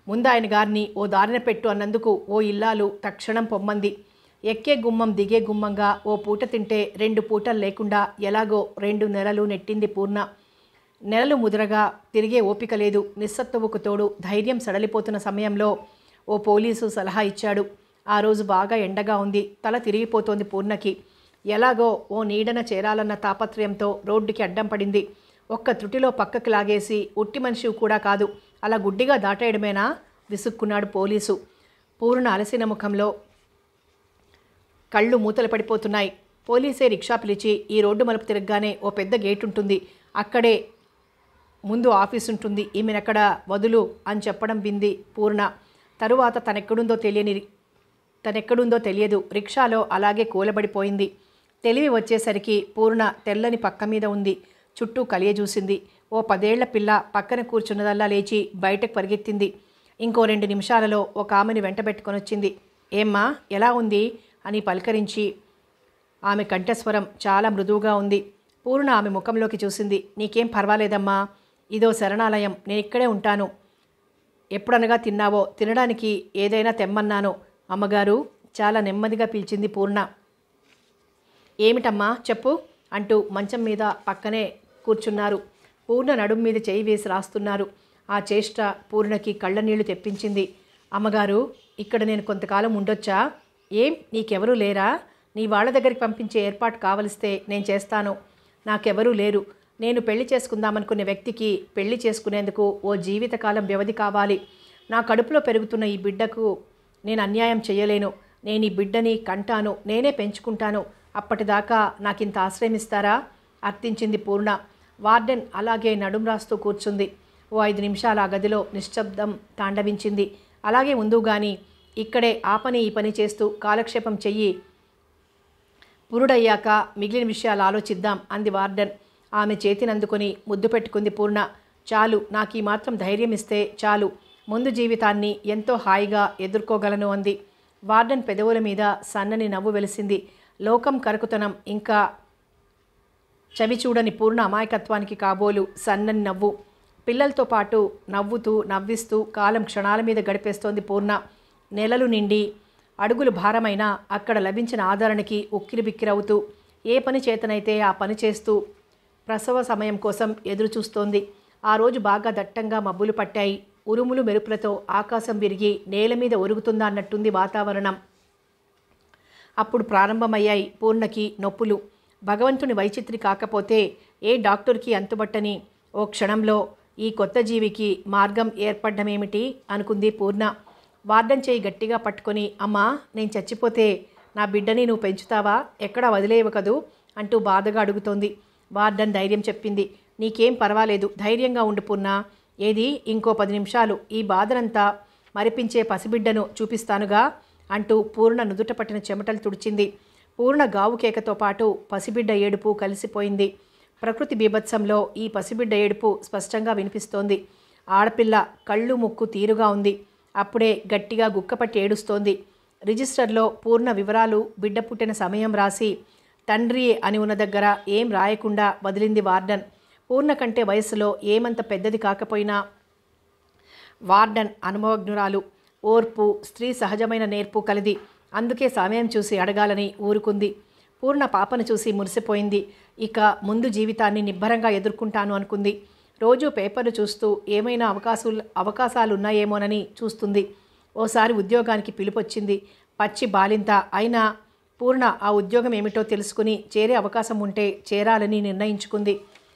ముందు ఆయన గారిని ఓ దారిన పెట్టు అన్నందుకు ఓ ఇల్లాలు తక్షణం పొమ్మంది ఎక్కే గుమ్మం దిగే గుమ్మంగా ఓ పూట తింటే రెండు పూటలు లేకుండా ఎలాగో రెండు నెలలు నెట్టింది పూర్ణ నెలలు ముదరగా తిరిగే ఓపిక లేదు నిస్సత్తువుకు తోడు ధైర్యం సడలిపోతున్న సమయంలో ఓ పోలీసు సలహా ఇచ్చాడు ఆ రోజు బాగా ఎండగా ఉంది తల తిరిగిపోతోంది పూర్ణకి ఎలాగో ఓ నీడన చేరాలన్న తాపత్రయంతో రోడ్డుకి అడ్డం పడింది ఒక్క త్రుటిలో పక్కకి లాగేసి ఉట్టి మనిషి కూడా కాదు అలా గుడ్డిగా దాటేయడమేనా విసుక్కున్నాడు పోలీసు పూర్ణ అలసిన ముఖంలో కళ్ళు మూతలు పడిపోతున్నాయి పోలీసే రిక్షా పిలిచి ఈ రోడ్డు మలుపు తిరగగానే ఓ పెద్ద గేట్ ఉంటుంది అక్కడే ముందు ఆఫీస్ ఉంటుంది ఈమెనెక్కడ వదులు అని చెప్పడం వింది పూర్ణ తరువాత తనెక్కడుందో తెలియని తనెక్కడుందో తెలియదు రిక్షాలో అలాగే కూలబడిపోయింది తెలివి వచ్చేసరికి పూర్ణ తెల్లని పక్క మీద ఉంది చుట్టూ కలియ చూసింది ఓ పదేళ్ల పిల్ల పక్కన కూర్చున్నదల్లా లేచి బయటకు పరిగెత్తింది ఇంకో రెండు నిమిషాలలో ఒక ఆమెను వెంటబెట్టుకొని వచ్చింది ఏమ్మా ఎలా ఉంది అని పలకరించి ఆమె కంఠస్వరం చాలా మృదువుగా ఉంది పూర్ణ ఆమె ముఖంలోకి చూసింది నీకేం పర్వాలేదమ్మా ఇదో శరణాలయం నేను ఇక్కడే ఉంటాను ఎప్పుడనగా తిన్నావో తినడానికి ఏదైనా తెమ్మన్నాను అమ్మగారు చాలా నెమ్మదిగా పిలిచింది పూర్ణ ఏమిటమ్మా చెప్పు అంటూ మంచం మీద పక్కనే కూర్చున్నారు పూర్ణ నడుం మీద చేయి వేసి రాస్తున్నారు ఆ చేష్ట పూర్ణకి కళ్ళ నీళ్లు తెప్పించింది అమ్మగారు ఇక్కడ నేను కొంతకాలం ఉండొచ్చా ఏం నీకెవరూ లేరా నీ వాళ్ళ దగ్గరికి పంపించే ఏర్పాటు కావలిస్తే నేను చేస్తాను నాకెవరూ లేరు నేను పెళ్లి చేసుకుందామనుకునే వ్యక్తికి పెళ్లి చేసుకునేందుకు ఓ జీవితకాలం వ్యవధి కావాలి నా కడుపులో పెరుగుతున్న ఈ బిడ్డకు నేను అన్యాయం చేయలేను నేను ఈ బిడ్డని కంటాను నేనే పెంచుకుంటాను అప్పటిదాకా నాకింత ఆశ్రయం ఇస్తారా అర్థించింది పూర్ణ వార్డెన్ అలాగే నడుం రాస్తూ కూర్చుంది ఓ ఐదు నిమిషాలు ఆ గదిలో నిశ్శబ్దం తాండవించింది అలాగే ఉందు గాని ఇక్కడే ఆ పని ఈ పని చేస్తూ కాలక్షేపం చెయ్యి పురుడయ్యాక మిగిలిన విషయాలు ఆలోచిద్దాం అంది వార్డెన్ ఆమె చేతినందుకొని ముద్దు పెట్టుకుంది పూర్ణ చాలు నాకు ఈ మాత్రం ధైర్యం ఇస్తే చాలు ముందు జీవితాన్ని ఎంతో హాయిగా ఎదుర్కోగలను అంది వార్డెన్ పెదవుల మీద సన్నని నవ్వు వెలిసింది లోకం కరకుతనం ఇంకా చవి చూడని పూర్ణ అమాయకత్వానికి కాబోలు సన్నని నవ్వు పిల్లలతో పాటు నవ్వుతూ నవ్విస్తూ కాలం క్షణాల మీద గడిపేస్తోంది పూర్ణ నెలలు నిండి అడుగులు భారమైన అక్కడ లభించిన ఆదరణకి ఉక్కిరి బిక్కిరవుతూ ఏ పని చేతనైతే ఆ పని చేస్తూ ప్రసవ సమయం కోసం ఎదురు చూస్తోంది ఆ రోజు బాగా దట్టంగా మబ్బులు పట్టాయి ఉరుములు మెరుపులతో ఆకాశం విరిగి నేల మీద ఒరుగుతుందా అన్నట్టుంది వాతావరణం అప్పుడు ప్రారంభమయ్యాయి పూర్ణకి నొప్పులు భగవంతుని వైచిత్రి కాకపోతే ఏ డాక్టర్కి అంతుబట్టని ఓ క్షణంలో ఈ కొత్త జీవికి మార్గం ఏర్పడ్డమేమిటి అనుకుంది పూర్ణ వార్డన్ చేయి గట్టిగా పట్టుకొని అమ్మా నేను చచ్చిపోతే నా బిడ్డని నువ్వు పెంచుతావా ఎక్కడా వదిలేయవు కదూ అంటూ బాధగా అడుగుతోంది వార్డన్ ధైర్యం చెప్పింది నీకేం పర్వాలేదు ధైర్యంగా ఉండు పూర్ణ ఏది ఇంకో పది నిమిషాలు ఈ బాధనంతా మరిపించే పసిబిడ్డను చూపిస్తానుగా అంటూ పూర్ణ నుదుట పట్టిన చెమటలు తుడిచింది పూర్ణ గావు కేకతో పాటు పసిబిడ్డ ఏడుపు కలిసిపోయింది ప్రకృతి బీభత్సంలో ఈ పసిబిడ్డ ఏడుపు స్పష్టంగా వినిపిస్తోంది ఆడపిల్ల కళ్ళు ముక్కు తీరుగా ఉంది అప్పుడే గట్టిగా గుక్కపట్టి ఏడుస్తోంది రిజిస్టర్లో పూర్ణ వివరాలు బిడ్డ పుట్టిన సమయం రాసి తండ్రి అని ఉన్న దగ్గర ఏం రాయకుండా వదిలింది వార్డన్ పూర్ణ కంటే వయసులో ఏమంత పెద్దది కాకపోయినా వార్డన్ అనుభవజ్ఞురాలు ఓర్పు స్త్రీ సహజమైన నేర్పు కలిది అందుకే సమయం చూసి అడగాలని ఊరుకుంది పూర్ణ పాపను చూసి మురిసిపోయింది ఇక ముందు జీవితాన్ని నిబ్బరంగా ఎదుర్కొంటాను అనుకుంది రోజు పేపర్లు చూస్తూ ఏమైనా అవకాశాలు అవకాశాలు ఉన్నాయేమోనని చూస్తుంది ఓసారి ఉద్యోగానికి పిలుపొచ్చింది పచ్చి బాలింత అయినా పూర్ణ ఆ ఉద్యోగం ఏమిటో తెలుసుకుని చేరే అవకాశం ఉంటే చేరాలని నిర్ణయించుకుంది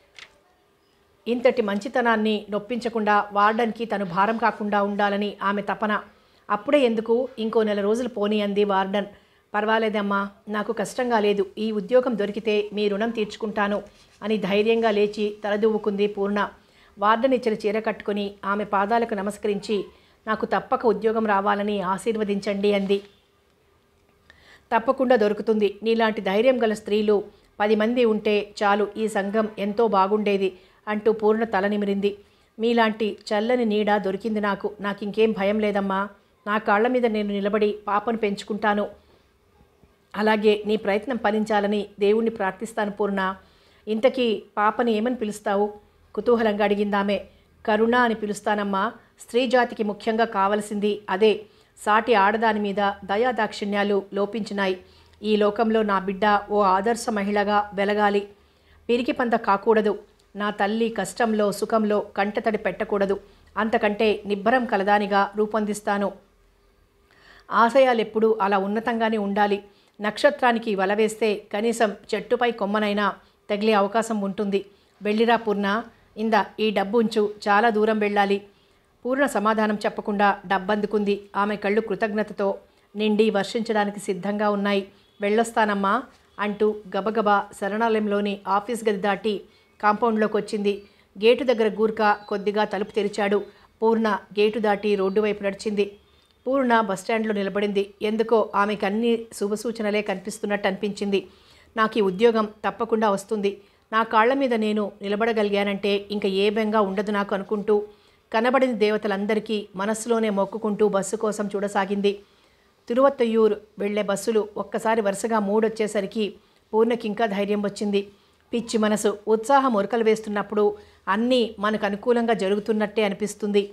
ఇంతటి మంచితనాన్ని నొప్పించకుండా వార్డన్కి తను భారం కాకుండా ఉండాలని ఆమె తపన అప్పుడే ఎందుకు ఇంకో నెల రోజులు పోనీ అంది వార్డన్ పర్వాలేదమ్మా నాకు కష్టంగా లేదు ఈ ఉద్యోగం దొరికితే మీ రుణం తీర్చుకుంటాను అని ధైర్యంగా లేచి తలదువ్వుకుంది పూర్ణ వార్డన్ ఇచ్చిన చీర కట్టుకుని ఆమె పాదాలకు నమస్కరించి నాకు తప్పక ఉద్యోగం రావాలని ఆశీర్వదించండి అంది తప్పకుండా దొరుకుతుంది నీలాంటి ధైర్యం గల స్త్రీలు పది మంది ఉంటే చాలు ఈ సంఘం ఎంతో బాగుండేది అంటూ పూర్ణ తల నిమిరింది మీలాంటి చల్లని నీడ దొరికింది నాకు నాకు ఇంకేం భయం లేదమ్మా నా కాళ్ళ మీద నేను నిలబడి పాపను పెంచుకుంటాను అలాగే నీ ప్రయత్నం ఫలించాలని దేవుణ్ణి ప్రార్థిస్తాను పూర్ణ ఇంతకీ పాపని ఏమని పిలుస్తావు కుతూహలంగా అడిగిందామే కరుణ అని పిలుస్తానమ్మా స్త్రీ జాతికి ముఖ్యంగా కావలసింది అదే సాటి ఆడదాని మీద దయా దాక్షిణ్యాలు లోపించినాయి ఈ లోకంలో నా బిడ్డ ఓ ఆదర్శ మహిళగా వెలగాలి పిరికి పంద కాకూడదు నా తల్లి కష్టంలో సుఖంలో కంటతడి పెట్టకూడదు అంతకంటే నిబ్బరం కలదానిగా రూపొందిస్తాను ఆశయాలు ఎప్పుడూ అలా ఉన్నతంగానే ఉండాలి నక్షత్రానికి వల వేస్తే కనీసం చెట్టుపై కొమ్మనైనా తగిలే అవకాశం ఉంటుంది వెళ్ళిరా పూర్ణ ఇంద ఈ డబ్బు ఉంచు చాలా దూరం వెళ్ళాలి పూర్ణ సమాధానం చెప్పకుండా డబ్బందుకుంది ఆమె కళ్ళు కృతజ్ఞతతో నిండి వర్షించడానికి సిద్ధంగా ఉన్నాయి వెళ్ళొస్తానమ్మా అంటూ గబగబా శరణాలయంలోని ఆఫీస్ గది దాటి కాంపౌండ్లోకి వచ్చింది గేటు దగ్గర గూర్ఖా కొద్దిగా తలుపు తెరిచాడు పూర్ణ గేటు దాటి రోడ్డు వైపు నడిచింది పూర్ణ బస్టాండ్లో నిలబడింది ఎందుకో ఆమెకు అన్ని శుభసూచనలే కనిపిస్తున్నట్టు అనిపించింది నాకు ఈ ఉద్యోగం తప్పకుండా వస్తుంది నా కాళ్ళ మీద నేను నిలబడగలిగానంటే ఇంకా ఏ బెంగా ఉండదు నాకు అనుకుంటూ కనబడిన దేవతలందరికీ మనస్సులోనే మొక్కుకుంటూ బస్సు కోసం చూడసాగింది తిరువత్తయ్యూరు వెళ్లే బస్సులు ఒక్కసారి వరుసగా మూడొచ్చేసరికి పూర్ణకి ఇంకా ధైర్యం వచ్చింది పిచ్చి మనసు ఉత్సాహం ఉరకలు వేస్తున్నప్పుడు అన్నీ మనకు అనుకూలంగా జరుగుతున్నట్టే అనిపిస్తుంది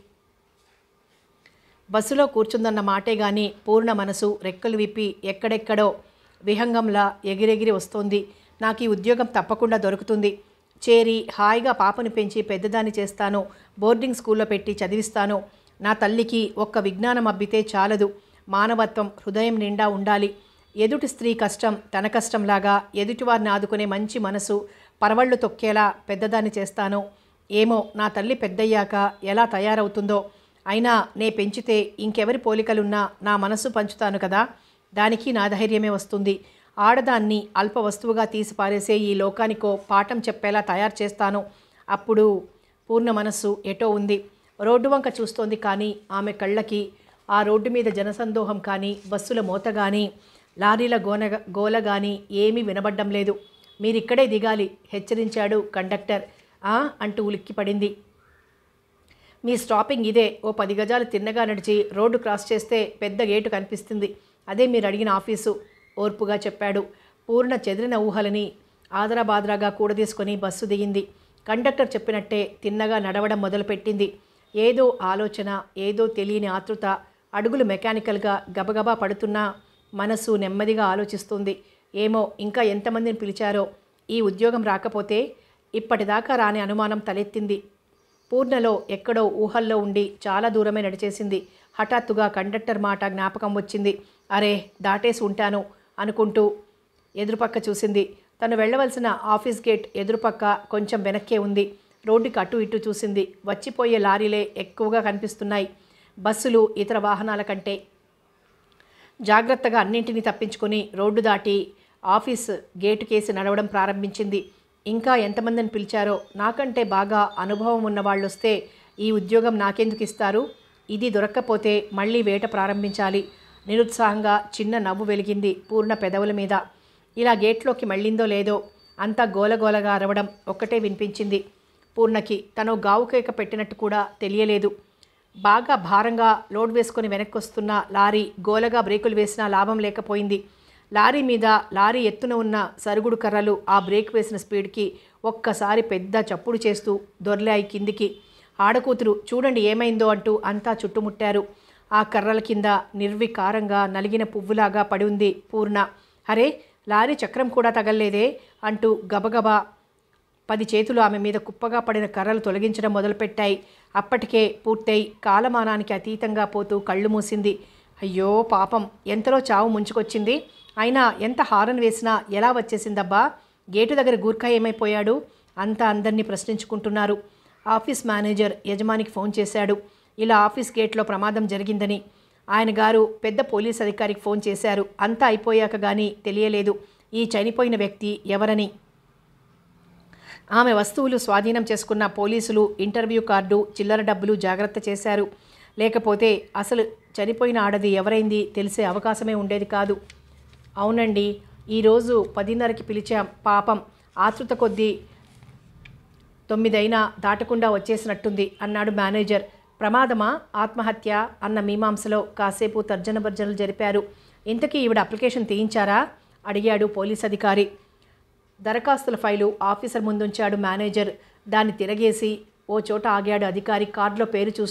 బస్సులో కూర్చుందన్న మాటే గాని పూర్ణ మనసు రెక్కలు విప్పి ఎక్కడెక్కడో విహంగంలా ఎగిరెగిరి వస్తోంది నాకు ఈ ఉద్యోగం తప్పకుండా దొరుకుతుంది చేరి హాయిగా పాపను పెంచి పెద్దదాన్ని చేస్తాను బోర్డింగ్ స్కూల్లో పెట్టి చదివిస్తాను నా తల్లికి ఒక్క విజ్ఞానం అబ్బితే చాలదు మానవత్వం హృదయం నిండా ఉండాలి ఎదుటి స్త్రీ కష్టం తన కష్టంలాగా ఎదుటివారిని ఆదుకునే మంచి మనసు పరవళ్ళు తొక్కేలా పెద్దదాన్ని చేస్తాను ఏమో నా తల్లి పెద్దయ్యాక ఎలా తయారవుతుందో అయినా నే పెంచితే ఇంకెవరి పోలికలున్నా నా మనసు పంచుతాను కదా దానికి నా ధైర్యమే వస్తుంది ఆడదాన్ని అల్ప వస్తువుగా తీసి పారేసే ఈ లోకానికో పాఠం చెప్పేలా తయారు చేస్తాను అప్పుడు పూర్ణ మనస్సు ఎటో ఉంది రోడ్డు వంక చూస్తోంది కానీ ఆమె కళ్ళకి ఆ రోడ్డు మీద జనసందోహం కానీ బస్సుల మోత కానీ లారీల గోన గోల కానీ ఏమీ వినబడ్డం లేదు మీరిక్కడే దిగాలి హెచ్చరించాడు కండక్టర్ ఆ అంటూ ఉలిక్కిపడింది మీ స్టాపింగ్ ఇదే ఓ పది గజాలు తిన్నగా నడిచి రోడ్డు క్రాస్ చేస్తే పెద్ద గేటు కనిపిస్తుంది అదే మీరు అడిగిన ఆఫీసు ఓర్పుగా చెప్పాడు పూర్ణ చెదిరిన ఊహలని ఆదరాబాదరాగా కూడదీసుకొని బస్సు దిగింది కండక్టర్ చెప్పినట్టే తిన్నగా నడవడం మొదలుపెట్టింది ఏదో ఆలోచన ఏదో తెలియని ఆతృత అడుగులు మెకానికల్గా గబగబా పడుతున్నా మనసు నెమ్మదిగా ఆలోచిస్తుంది ఏమో ఇంకా ఎంతమందిని పిలిచారో ఈ ఉద్యోగం రాకపోతే ఇప్పటిదాకా రాని అనుమానం తలెత్తింది పూర్ణలో ఎక్కడో ఊహల్లో ఉండి చాలా దూరమే నడిచేసింది హఠాత్తుగా కండక్టర్ మాట జ్ఞాపకం వచ్చింది అరే దాటేసి ఉంటాను అనుకుంటూ ఎదురుపక్క చూసింది తను వెళ్ళవలసిన ఆఫీస్ గేట్ ఎదురుపక్క కొంచెం వెనక్కే ఉంది రోడ్డుకి అటు ఇటు చూసింది వచ్చిపోయే లారీలే ఎక్కువగా కనిపిస్తున్నాయి బస్సులు ఇతర వాహనాల కంటే జాగ్రత్తగా అన్నింటినీ తప్పించుకొని రోడ్డు దాటి ఆఫీస్ గేటు కేసి నడవడం ప్రారంభించింది ఇంకా ఎంతమందిని పిలిచారో నాకంటే బాగా అనుభవం ఉన్న వాళ్ళు వస్తే ఈ ఉద్యోగం నాకెందుకు ఇస్తారు ఇది దొరక్కపోతే మళ్ళీ వేట ప్రారంభించాలి నిరుత్సాహంగా చిన్న నవ్వు వెలిగింది పూర్ణ పెదవుల మీద ఇలా గేట్లోకి మళ్ళిందో లేదో అంతా గోలగోలగా అరవడం ఒక్కటే వినిపించింది పూర్ణకి తను గావు కేక పెట్టినట్టు కూడా తెలియలేదు బాగా భారంగా లోడ్ వేసుకొని వెనక్కి వస్తున్న లారీ గోలగా బ్రేకులు వేసినా లాభం లేకపోయింది లారీ మీద లారీ ఎత్తున ఉన్న సరుగుడు కర్రలు ఆ బ్రేక్ వేసిన స్పీడ్కి ఒక్కసారి పెద్ద చప్పుడు చేస్తూ దొర్లాయి కిందికి ఆడకూతురు చూడండి ఏమైందో అంటూ అంతా చుట్టుముట్టారు ఆ కర్రల కింద నిర్వికారంగా నలిగిన పువ్వులాగా పడి ఉంది పూర్ణ అరే లారీ చక్రం కూడా తగల్లేదే అంటూ గబగబా పది చేతులు ఆమె మీద కుప్పగా పడిన కర్రలు తొలగించడం మొదలుపెట్టాయి అప్పటికే పూర్తయి కాలమానానికి అతీతంగా పోతూ కళ్ళు మూసింది అయ్యో పాపం ఎంతలో చావు ముంచుకొచ్చింది అయినా ఎంత హారన్ వేసినా ఎలా వచ్చేసిందబ్బా గేటు దగ్గర గూర్ఖా ఏమైపోయాడు అంతా అందరినీ ప్రశ్నించుకుంటున్నారు ఆఫీస్ మేనేజర్ యజమానికి ఫోన్ చేశాడు ఇలా ఆఫీస్ గేట్లో ప్రమాదం జరిగిందని ఆయన గారు పెద్ద పోలీస్ అధికారికి ఫోన్ చేశారు అంతా అయిపోయాక కానీ తెలియలేదు ఈ చనిపోయిన వ్యక్తి ఎవరని ఆమె వస్తువులు స్వాధీనం చేసుకున్న పోలీసులు ఇంటర్వ్యూ కార్డు చిల్లర డబ్బులు జాగ్రత్త చేశారు లేకపోతే అసలు చనిపోయిన ఆడది ఎవరైంది తెలిసే అవకాశమే ఉండేది కాదు అవునండి ఈరోజు పదిన్నరకి పిలిచాం పాపం ఆతృత కొద్దీ తొమ్మిదైనా దాటకుండా వచ్చేసినట్టుంది అన్నాడు మేనేజర్ ప్రమాదమా ఆత్మహత్య అన్న మీమాంసలో కాసేపు తర్జన భర్జనలు జరిపారు ఇంతకీ ఈవిడ అప్లికేషన్ తీయించారా అడిగాడు పోలీస్ అధికారి దరఖాస్తుల ఫైలు ఆఫీసర్ ముందుంచాడు మేనేజర్ దాన్ని తిరగేసి ఓ చోట ఆగాడు అధికారి కార్డులో పేరు చూస్తూ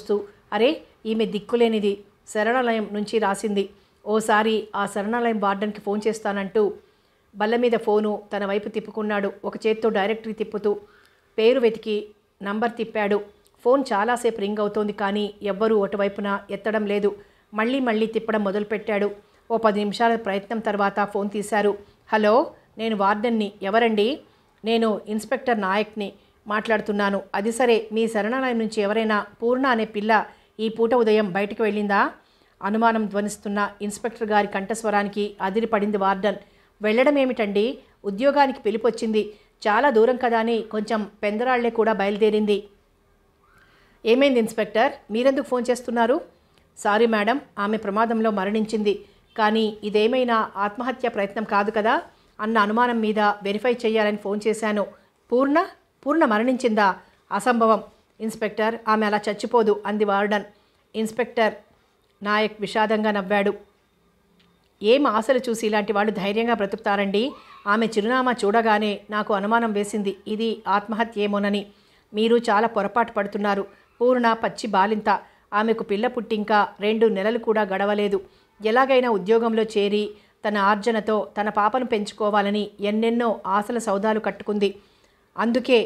అరే ఈమె దిక్కులేనిది శరణాలయం నుంచి రాసింది ఓసారి ఆ శరణాలయం వార్డెన్కి ఫోన్ చేస్తానంటూ బల్ల మీద ఫోను తన వైపు తిప్పుకున్నాడు ఒక చేత్తో డైరెక్టరీ తిప్పుతూ పేరు వెతికి నంబర్ తిప్పాడు ఫోన్ చాలాసేపు రింగ్ అవుతోంది కానీ ఎవ్వరూ అటువైపున ఎత్తడం లేదు మళ్ళీ మళ్ళీ తిప్పడం మొదలుపెట్టాడు ఓ పది నిమిషాల ప్రయత్నం తర్వాత ఫోన్ తీశారు హలో నేను వార్డెన్ని ఎవరండి నేను ఇన్స్పెక్టర్ నాయక్ని మాట్లాడుతున్నాను అది సరే మీ శరణాలయం నుంచి ఎవరైనా పూర్ణ అనే పిల్ల ఈ పూట ఉదయం బయటకు వెళ్ళిందా అనుమానం ధ్వనిస్తున్న ఇన్స్పెక్టర్ గారి కంఠస్వరానికి అదిరిపడింది వార్డన్ వెళ్ళడం ఏమిటండి ఉద్యోగానికి పిలిపొచ్చింది చాలా దూరం కదా అని కొంచెం పెందరాళ్లే కూడా బయలుదేరింది ఏమైంది ఇన్స్పెక్టర్ మీరెందుకు ఫోన్ చేస్తున్నారు సారీ మేడం ఆమె ప్రమాదంలో మరణించింది కానీ ఇదేమైనా ఆత్మహత్య ప్రయత్నం కాదు కదా అన్న అనుమానం మీద వెరిఫై చేయాలని ఫోన్ చేశాను పూర్ణ పూర్ణ మరణించిందా అసంభవం ఇన్స్పెక్టర్ ఆమె అలా చచ్చిపోదు అంది వార్డన్ ఇన్స్పెక్టర్ నాయక్ విషాదంగా నవ్వాడు ఏం ఆశలు చూసి ఇలాంటి వాళ్ళు ధైర్యంగా బ్రతుకుతారండి ఆమె చిరునామా చూడగానే నాకు అనుమానం వేసింది ఇది ఆత్మహత్య ఏమోనని మీరు చాలా పొరపాటు పడుతున్నారు పూర్ణ పచ్చి బాలింత ఆమెకు పిల్ల పుట్టింకా రెండు నెలలు కూడా గడవలేదు ఎలాగైనా ఉద్యోగంలో చేరి తన ఆర్జనతో తన పాపను పెంచుకోవాలని ఎన్నెన్నో ఆశల సౌదాలు కట్టుకుంది అందుకే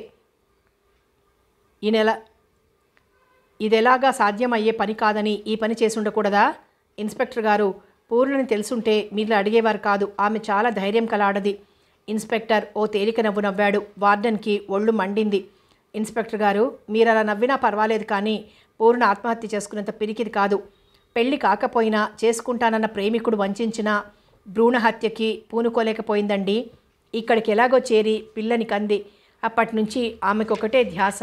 ఈ నెల ఇదెలాగా సాధ్యమయ్యే పని కాదని ఈ పని చేసి ఉండకూడదా ఇన్స్పెక్టర్ గారు పూర్ణని తెలుసుంటే మీరు అడిగేవారు కాదు ఆమె చాలా ధైర్యం కలాడది ఇన్స్పెక్టర్ ఓ తేలిక నవ్వు నవ్వాడు వార్డెన్కి ఒళ్ళు మండింది ఇన్స్పెక్టర్ గారు మీరు అలా నవ్వినా పర్వాలేదు కానీ పూర్ణ ఆత్మహత్య చేసుకున్నంత పిరికిది కాదు పెళ్లి కాకపోయినా చేసుకుంటానన్న ప్రేమికుడు వంచిన భ్రూణ హత్యకి పూనుకోలేకపోయిందండి ఇక్కడికి ఎలాగో చేరి పిల్లని కంది అప్పటి నుంచి ఆమెకొకటే ధ్యాస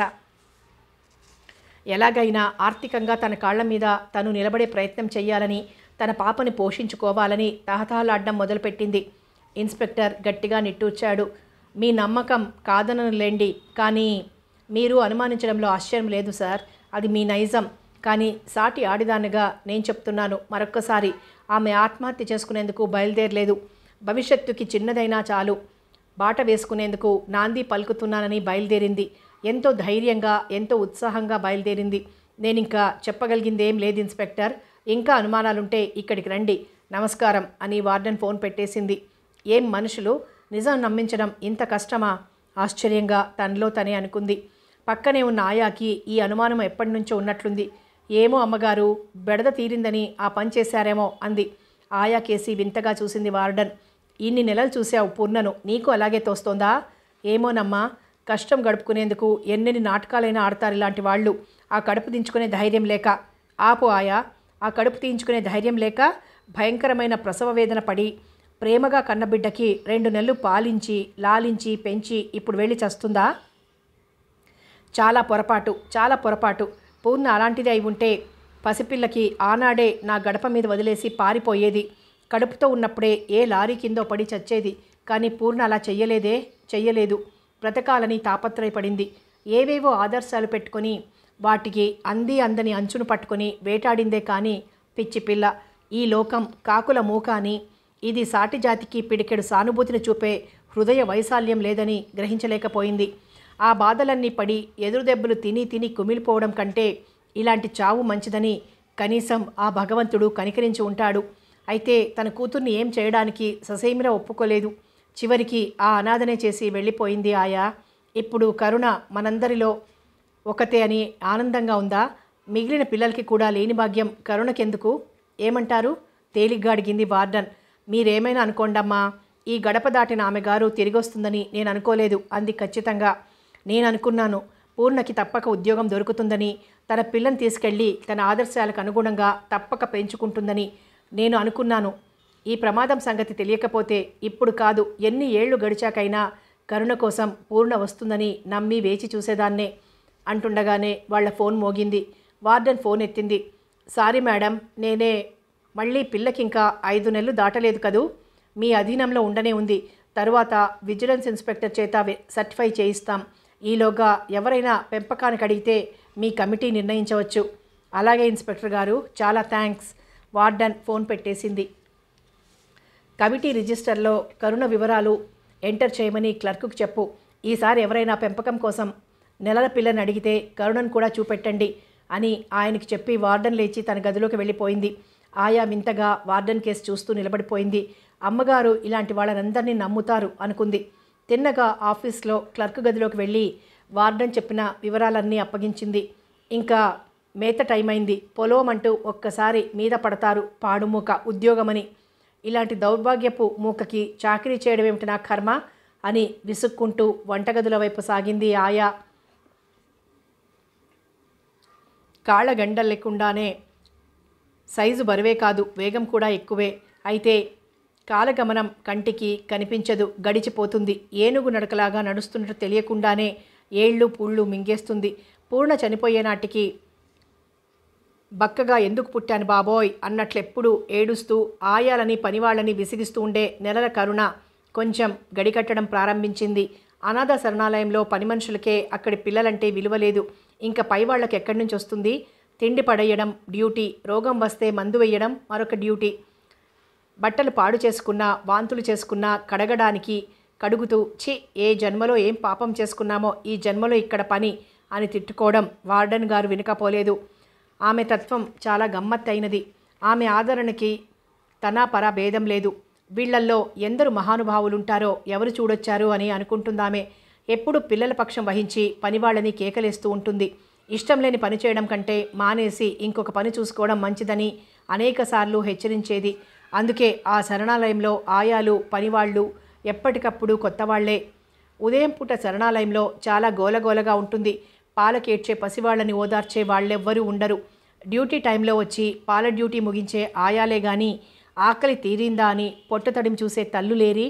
ఎలాగైనా ఆర్థికంగా తన కాళ్ల మీద తను నిలబడే ప్రయత్నం చేయాలని తన పాపని పోషించుకోవాలని తహతహలాడడం మొదలుపెట్టింది ఇన్స్పెక్టర్ గట్టిగా నిట్టూర్చాడు మీ నమ్మకం కాదనలేండి కానీ మీరు అనుమానించడంలో ఆశ్చర్యం లేదు సార్ అది మీ నైజం కానీ సాటి ఆడిదానిగా నేను చెప్తున్నాను మరొక్కసారి ఆమె ఆత్మహత్య చేసుకునేందుకు బయలుదేరలేదు భవిష్యత్తుకి చిన్నదైనా చాలు బాట వేసుకునేందుకు నాంది పలుకుతున్నానని బయలుదేరింది ఎంతో ధైర్యంగా ఎంతో ఉత్సాహంగా బయలుదేరింది నేను ఇంకా చెప్పగలిగిందేం లేదు ఇన్స్పెక్టర్ ఇంకా అనుమానాలుంటే ఇక్కడికి రండి నమస్కారం అని వార్డెన్ ఫోన్ పెట్టేసింది ఏం మనుషులు నిజం నమ్మించడం ఇంత కష్టమా ఆశ్చర్యంగా తనలో తనే అనుకుంది పక్కనే ఉన్న ఆయాకి ఈ అనుమానం ఎప్పటి నుంచో ఉన్నట్లుంది ఏమో అమ్మగారు బెడద తీరిందని ఆ పని చేశారేమో అంది ఆయా కేసి వింతగా చూసింది వార్డన్ ఇన్ని నెలలు చూసావు పూర్ణను నీకు అలాగే తోస్తోందా ఏమోనమ్మా కష్టం గడుపుకునేందుకు ఎన్నెన్ని నాటకాలైనా ఆడతారు ఇలాంటి వాళ్ళు ఆ కడుపు దించుకునే ధైర్యం లేక ఆపు ఆయా ఆ కడుపు తీయించుకునే ధైర్యం లేక భయంకరమైన ప్రసవ వేదన పడి ప్రేమగా కన్నబిడ్డకి రెండు నెలలు పాలించి లాలించి పెంచి ఇప్పుడు వెళ్ళి చస్తుందా చాలా పొరపాటు చాలా పొరపాటు పూర్ణ అలాంటిది అయి ఉంటే పసిపిల్లకి ఆనాడే నా గడప మీద వదిలేసి పారిపోయేది కడుపుతో ఉన్నప్పుడే ఏ లారీ కిందో పడి చచ్చేది కానీ పూర్ణ అలా చెయ్యలేదే చెయ్యలేదు బ్రతకాలని తాపత్రయపడింది ఏవేవో ఆదర్శాలు పెట్టుకొని వాటికి అంది అందని అంచును పట్టుకొని వేటాడిందే కానీ పిచ్చి పిల్ల ఈ లోకం కాకుల మూక అని ఇది సాటి జాతికి పిడికెడు సానుభూతిని చూపే హృదయ వైశాల్యం లేదని గ్రహించలేకపోయింది ఆ బాధలన్నీ పడి ఎదురుదెబ్బలు తిని తిని కుమిలిపోవడం కంటే ఇలాంటి చావు మంచిదని కనీసం ఆ భగవంతుడు కనికరించి ఉంటాడు అయితే తన కూతుర్ని ఏం చేయడానికి ససేమిరా ఒప్పుకోలేదు చివరికి ఆ అనాథనే చేసి వెళ్ళిపోయింది ఆయా ఇప్పుడు కరుణ మనందరిలో ఒకతే అని ఆనందంగా ఉందా మిగిలిన పిల్లలకి కూడా లేని భాగ్యం కరుణకెందుకు ఏమంటారు తేలిగ్గా అడిగింది వార్డన్ మీరేమైనా అనుకోండమ్మా ఈ గడప దాటిన ఆమె గారు తిరిగొస్తుందని నేను అనుకోలేదు అంది ఖచ్చితంగా నేను అనుకున్నాను పూర్ణకి తప్పక ఉద్యోగం దొరుకుతుందని తన పిల్లని తీసుకెళ్ళి తన ఆదర్శాలకు అనుగుణంగా తప్పక పెంచుకుంటుందని నేను అనుకున్నాను ఈ ప్రమాదం సంగతి తెలియకపోతే ఇప్పుడు కాదు ఎన్ని ఏళ్లు గడిచాకైనా కరుణ కోసం పూర్ణ వస్తుందని నమ్మి వేచి చూసేదాన్నే అంటుండగానే వాళ్ళ ఫోన్ మోగింది వార్డెన్ ఫోన్ ఎత్తింది సారీ మేడం నేనే మళ్ళీ పిల్లకి ఇంకా ఐదు నెలలు దాటలేదు కదూ మీ అధీనంలో ఉండనే ఉంది తరువాత విజిలెన్స్ ఇన్స్పెక్టర్ చేత వె- సర్టిఫై చేయిస్తాం ఈలోగా ఎవరైనా పెంపకానికి అడిగితే మీ కమిటీ నిర్ణయించవచ్చు అలాగే ఇన్స్పెక్టర్ గారు చాలా థ్యాంక్స్ వార్డన్ ఫోన్ పెట్టేసింది కమిటీ రిజిస్టర్లో కరుణ వివరాలు ఎంటర్ చేయమని క్లర్కుకు చెప్పు ఈసారి ఎవరైనా పెంపకం కోసం నెలల పిల్లని అడిగితే కరుణను కూడా చూపెట్టండి అని ఆయనకి చెప్పి వార్డెన్ లేచి తన గదిలోకి వెళ్ళిపోయింది ఆయా వింతగా వార్డెన్ కేసు చూస్తూ నిలబడిపోయింది అమ్మగారు ఇలాంటి వాళ్ళనందరినీ నమ్ముతారు అనుకుంది తిన్నగా ఆఫీస్లో క్లర్క్ గదిలోకి వెళ్ళి వార్డెన్ చెప్పిన వివరాలన్నీ అప్పగించింది ఇంకా మేత టైం అయింది పొలోమంటూ ఒక్కసారి మీద పడతారు పాడుమూక ఉద్యోగమని ఇలాంటి దౌర్భాగ్యపు మూకకి చాకరీ చేయడం ఏమిటి నా కర్మ అని విసుక్కుంటూ వంటగదుల వైపు సాగింది ఆయా కాళ్ళ గండలు లేకుండానే సైజు బరువే కాదు వేగం కూడా ఎక్కువే అయితే కాలగమనం కంటికి కనిపించదు గడిచిపోతుంది ఏనుగు నడకలాగా నడుస్తున్నట్టు తెలియకుండానే ఏళ్ళు పుళ్ళు మింగేస్తుంది పూర్ణ చనిపోయే నాటికి బక్కగా ఎందుకు పుట్టాను బాబోయ్ అన్నట్లెప్పుడు ఏడుస్తూ ఆయాలని పనివాళ్ళని విసిగిస్తూ ఉండే నెలల కరుణ కొంచెం గడికట్టడం ప్రారంభించింది అనాథ శరణాలయంలో పని మనుషులకే అక్కడి పిల్లలంటే విలువ లేదు ఇంకా పై వాళ్ళకి ఎక్కడి నుంచి వస్తుంది తిండి పడేయడం డ్యూటీ రోగం వస్తే మందు వేయడం మరొక డ్యూటీ బట్టలు పాడు చేసుకున్నా వాంతులు చేసుకున్నా కడగడానికి కడుగుతూ ఛీ ఏ జన్మలో ఏం పాపం చేసుకున్నామో ఈ జన్మలో ఇక్కడ పని అని తిట్టుకోవడం వార్డెన్ గారు వినకపోలేదు ఆమె తత్వం చాలా గమ్మత్తైనది ఆమె ఆదరణకి తన పర భేదం లేదు వీళ్ళల్లో ఎందరు మహానుభావులుంటారో ఎవరు చూడొచ్చారు అని అనుకుంటుందామె ఎప్పుడు పిల్లల పక్షం వహించి పనివాళ్ళని కేకలేస్తూ ఉంటుంది ఇష్టం లేని పని చేయడం కంటే మానేసి ఇంకొక పని చూసుకోవడం మంచిదని అనేకసార్లు హెచ్చరించేది అందుకే ఆ శరణాలయంలో ఆయాలు పనివాళ్ళు ఎప్పటికప్పుడు కొత్త వాళ్లే ఉదయం పూట శరణాలయంలో చాలా గోలగోలగా ఉంటుంది పాలకేడ్చే పసివాళ్ళని ఓదార్చే వాళ్ళెవ్వరూ ఉండరు డ్యూటీ టైంలో వచ్చి పాల డ్యూటీ ముగించే ఆయాలే గాని ఆకలి తీరిందా అని పొట్టతడిమి చూసే తల్లు లేరి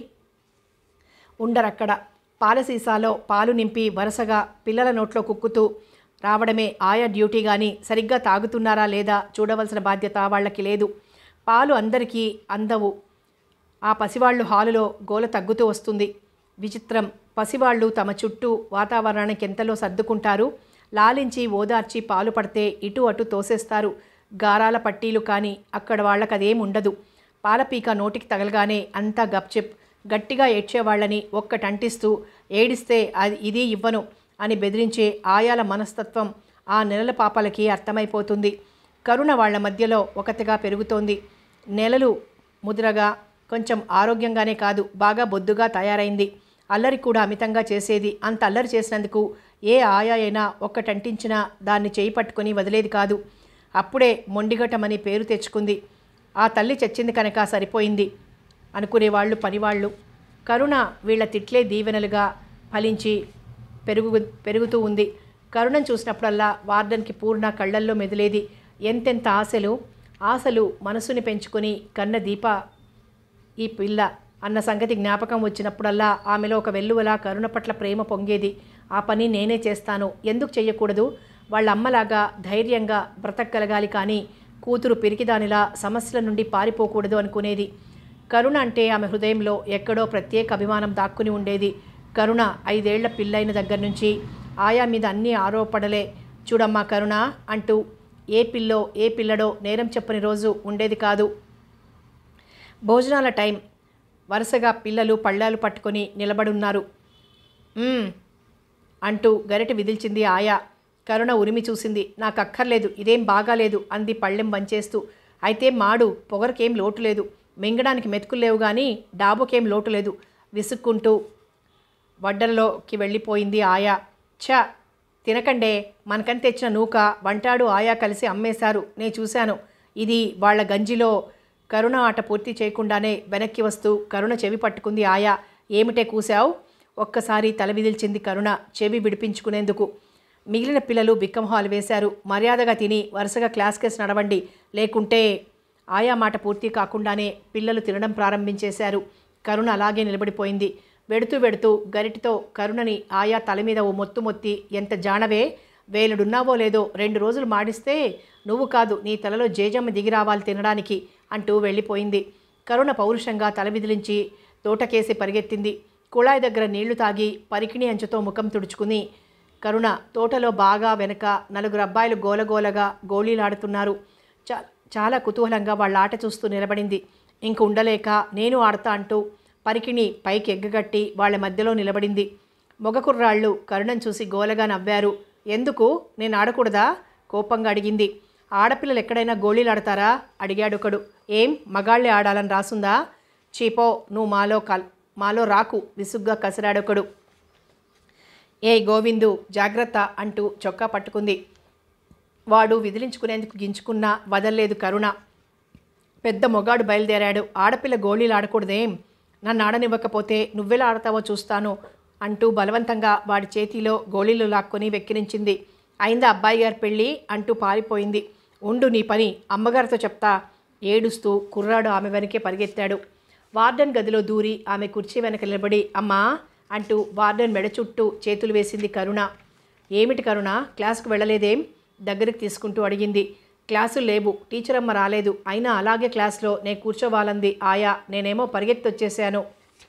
ఉండరక్కడ పాల సీసాలో పాలు నింపి వరుసగా పిల్లల నోట్లో కుక్కుతూ రావడమే ఆయా డ్యూటీ కానీ సరిగ్గా తాగుతున్నారా లేదా చూడవలసిన బాధ్యత వాళ్ళకి లేదు పాలు అందరికీ అందవు ఆ పసివాళ్ళు హాలులో గోల తగ్గుతూ వస్తుంది విచిత్రం పసివాళ్ళు తమ చుట్టూ వాతావరణానికి ఎంతలో సర్దుకుంటారు లాలించి ఓదార్చి పాలు పడితే ఇటు అటు తోసేస్తారు గారాల పట్టీలు కానీ అక్కడ వాళ్ళకి అదేం ఉండదు పాలపీక నోటికి తగలగానే అంతా గప్చిప్ గట్టిగా ఏడ్చేవాళ్ళని ఒక్కటంటిస్తూ ఏడిస్తే అది ఇది ఇవ్వను అని బెదిరించే ఆయాల మనస్తత్వం ఆ నెలల పాపలకి అర్థమైపోతుంది కరుణ వాళ్ళ మధ్యలో ఒకటిగా పెరుగుతోంది నెలలు ముద్రగా కొంచెం ఆరోగ్యంగానే కాదు బాగా బొద్దుగా తయారైంది అల్లరి కూడా అమితంగా చేసేది అంత అల్లరి చేసినందుకు ఏ ఆయా అయినా ఒక్కటంటించినా దాన్ని చేయి పట్టుకొని వదిలేది కాదు అప్పుడే మొండిగటమని పేరు తెచ్చుకుంది ఆ తల్లి చచ్చింది కనుక సరిపోయింది అనుకునేవాళ్ళు పనివాళ్ళు కరుణ వీళ్ళ తిట్లే దీవెనలుగా ఫలించి పెరుగు పెరుగుతూ ఉంది కరుణను చూసినప్పుడల్లా వార్డన్కి పూర్ణ కళ్ళల్లో మెదిలేది ఎంతెంత ఆశలు ఆశలు మనసుని పెంచుకొని కన్న దీప ఈ పిల్ల అన్న సంగతి జ్ఞాపకం వచ్చినప్పుడల్లా ఆమెలో ఒక వెల్లువలా కరుణ పట్ల ప్రేమ పొంగేది ఆ పని నేనే చేస్తాను ఎందుకు చెయ్యకూడదు వాళ్ళ అమ్మలాగా ధైర్యంగా బ్రతకగలగాలి కానీ కూతురు పిరికిదానిలా సమస్యల నుండి పారిపోకూడదు అనుకునేది కరుణ అంటే ఆమె హృదయంలో ఎక్కడో ప్రత్యేక అభిమానం దాక్కుని ఉండేది కరుణ ఐదేళ్ల పిల్లైన దగ్గర నుంచి ఆయా మీద అన్ని ఆరోపణలే చూడమ్మా కరుణ అంటూ ఏ పిల్లో ఏ పిల్లడో నేరం చెప్పని రోజు ఉండేది కాదు భోజనాల టైం వరుసగా పిల్లలు పళ్ళాలు పట్టుకొని నిలబడున్నారు "మ్మ్" అంటూ గరిటె విదిల్చింది ఆయా కరుణ ఉరిమి చూసింది నాకు అక్కర్లేదు ఇదేం బాగాలేదు అంది పళ్ళెం వంచేస్తూ అయితే మాడు పొగరకేం లోటు లేదు మింగడానికి మెతుకులు లేవు కానీ డాబుకేం లోటు లేదు విసుక్కుంటూ వడ్డల్లోకి వెళ్ళిపోయింది ఆయా ఛ తినకండే మనకని తెచ్చిన నూక వంటాడు ఆయా కలిసి అమ్మేశారు నేను చూశాను ఇది వాళ్ళ గంజిలో కరుణ ఆట పూర్తి చేయకుండానే వెనక్కి వస్తూ కరుణ చెవి పట్టుకుంది ఆయా ఏమిటే కూశావు ఒక్కసారి తల విదిల్చింది కరుణ చెవి విడిపించుకునేందుకు మిగిలిన పిల్లలు బిక్కమొహాలు వేశారు మర్యాదగా తిని వరుసగా క్లాస్ కేసు నడవండి లేకుంటే ఆయా మాట పూర్తి కాకుండానే పిల్లలు తినడం ప్రారంభించేశారు కరుణ అలాగే నిలబడిపోయింది వెడుతూ వెడుతూ గరిటితో కరుణని ఆయా తల మీద ఓ మొత్తు మొత్తి ఎంత జానవే వేలుడున్నావో లేదో రెండు రోజులు మాడిస్తే నువ్వు కాదు నీ తలలో జేజమ్మ దిగి రావాలి తినడానికి అంటూ వెళ్ళిపోయింది కరుణ పౌరుషంగా తల విదిలించి తోటకేసి పరిగెత్తింది కుళాయి దగ్గర నీళ్లు తాగి పరికిణి అంచుతో ముఖం తుడుచుకుని కరుణ తోటలో బాగా వెనక నలుగురు అబ్బాయిలు గోలగోలగా గోళీలాడుతున్నారు చా చాలా కుతూహలంగా వాళ్ళ ఆట చూస్తూ నిలబడింది ఇంక ఉండలేక నేను ఆడతా అంటూ పరికిణి పైకి ఎగ్గగట్టి వాళ్ళ మధ్యలో నిలబడింది మొగ కుర్రాళ్ళు కరుణను చూసి గోలగా నవ్వారు ఎందుకు నేను ఆడకూడదా కోపంగా అడిగింది ఆడపిల్లలు ఎక్కడైనా గోళీలు ఆడతారా అడిగాడు ఒకడు ఏం మగాళ్ళే ఆడాలని రాసుందా చీపో నువ్వు మాలో కల్ మాలో రాకు విసుగ్గా కసిరాడొకడు ఏ గోవిందు జాగ్రత్త అంటూ చొక్కా పట్టుకుంది వాడు విదిలించుకునేందుకు గించుకున్నా వదల్లేదు కరుణ పెద్ద మొగాడు బయలుదేరాడు ఆడపిల్ల గోళీలు ఆడకూడదేం నన్ను ఆడనివ్వకపోతే నువ్వెలా ఆడతావో చూస్తాను అంటూ బలవంతంగా వాడి చేతిలో గోళీలు లాక్కొని వెక్కిరించింది అయిందా అబ్బాయి గారి పెళ్ళి అంటూ పారిపోయింది ఉండు నీ పని అమ్మగారితో చెప్తా ఏడుస్తూ కుర్రాడు ఆమె వెనకే పరిగెత్తాడు వార్డెన్ గదిలో దూరి ఆమె కుర్చీ వెనక నిలబడి అమ్మా అంటూ వార్డెన్ మెడ చుట్టూ చేతులు వేసింది కరుణ ఏమిటి కరుణ క్లాస్కు వెళ్ళలేదేం దగ్గరికి తీసుకుంటూ అడిగింది క్లాసులు లేవు టీచర్ అమ్మ రాలేదు అయినా అలాగే క్లాస్లో నేను కూర్చోవాలంది ఆయా నేనేమో పరిగెత్తి వచ్చేసాను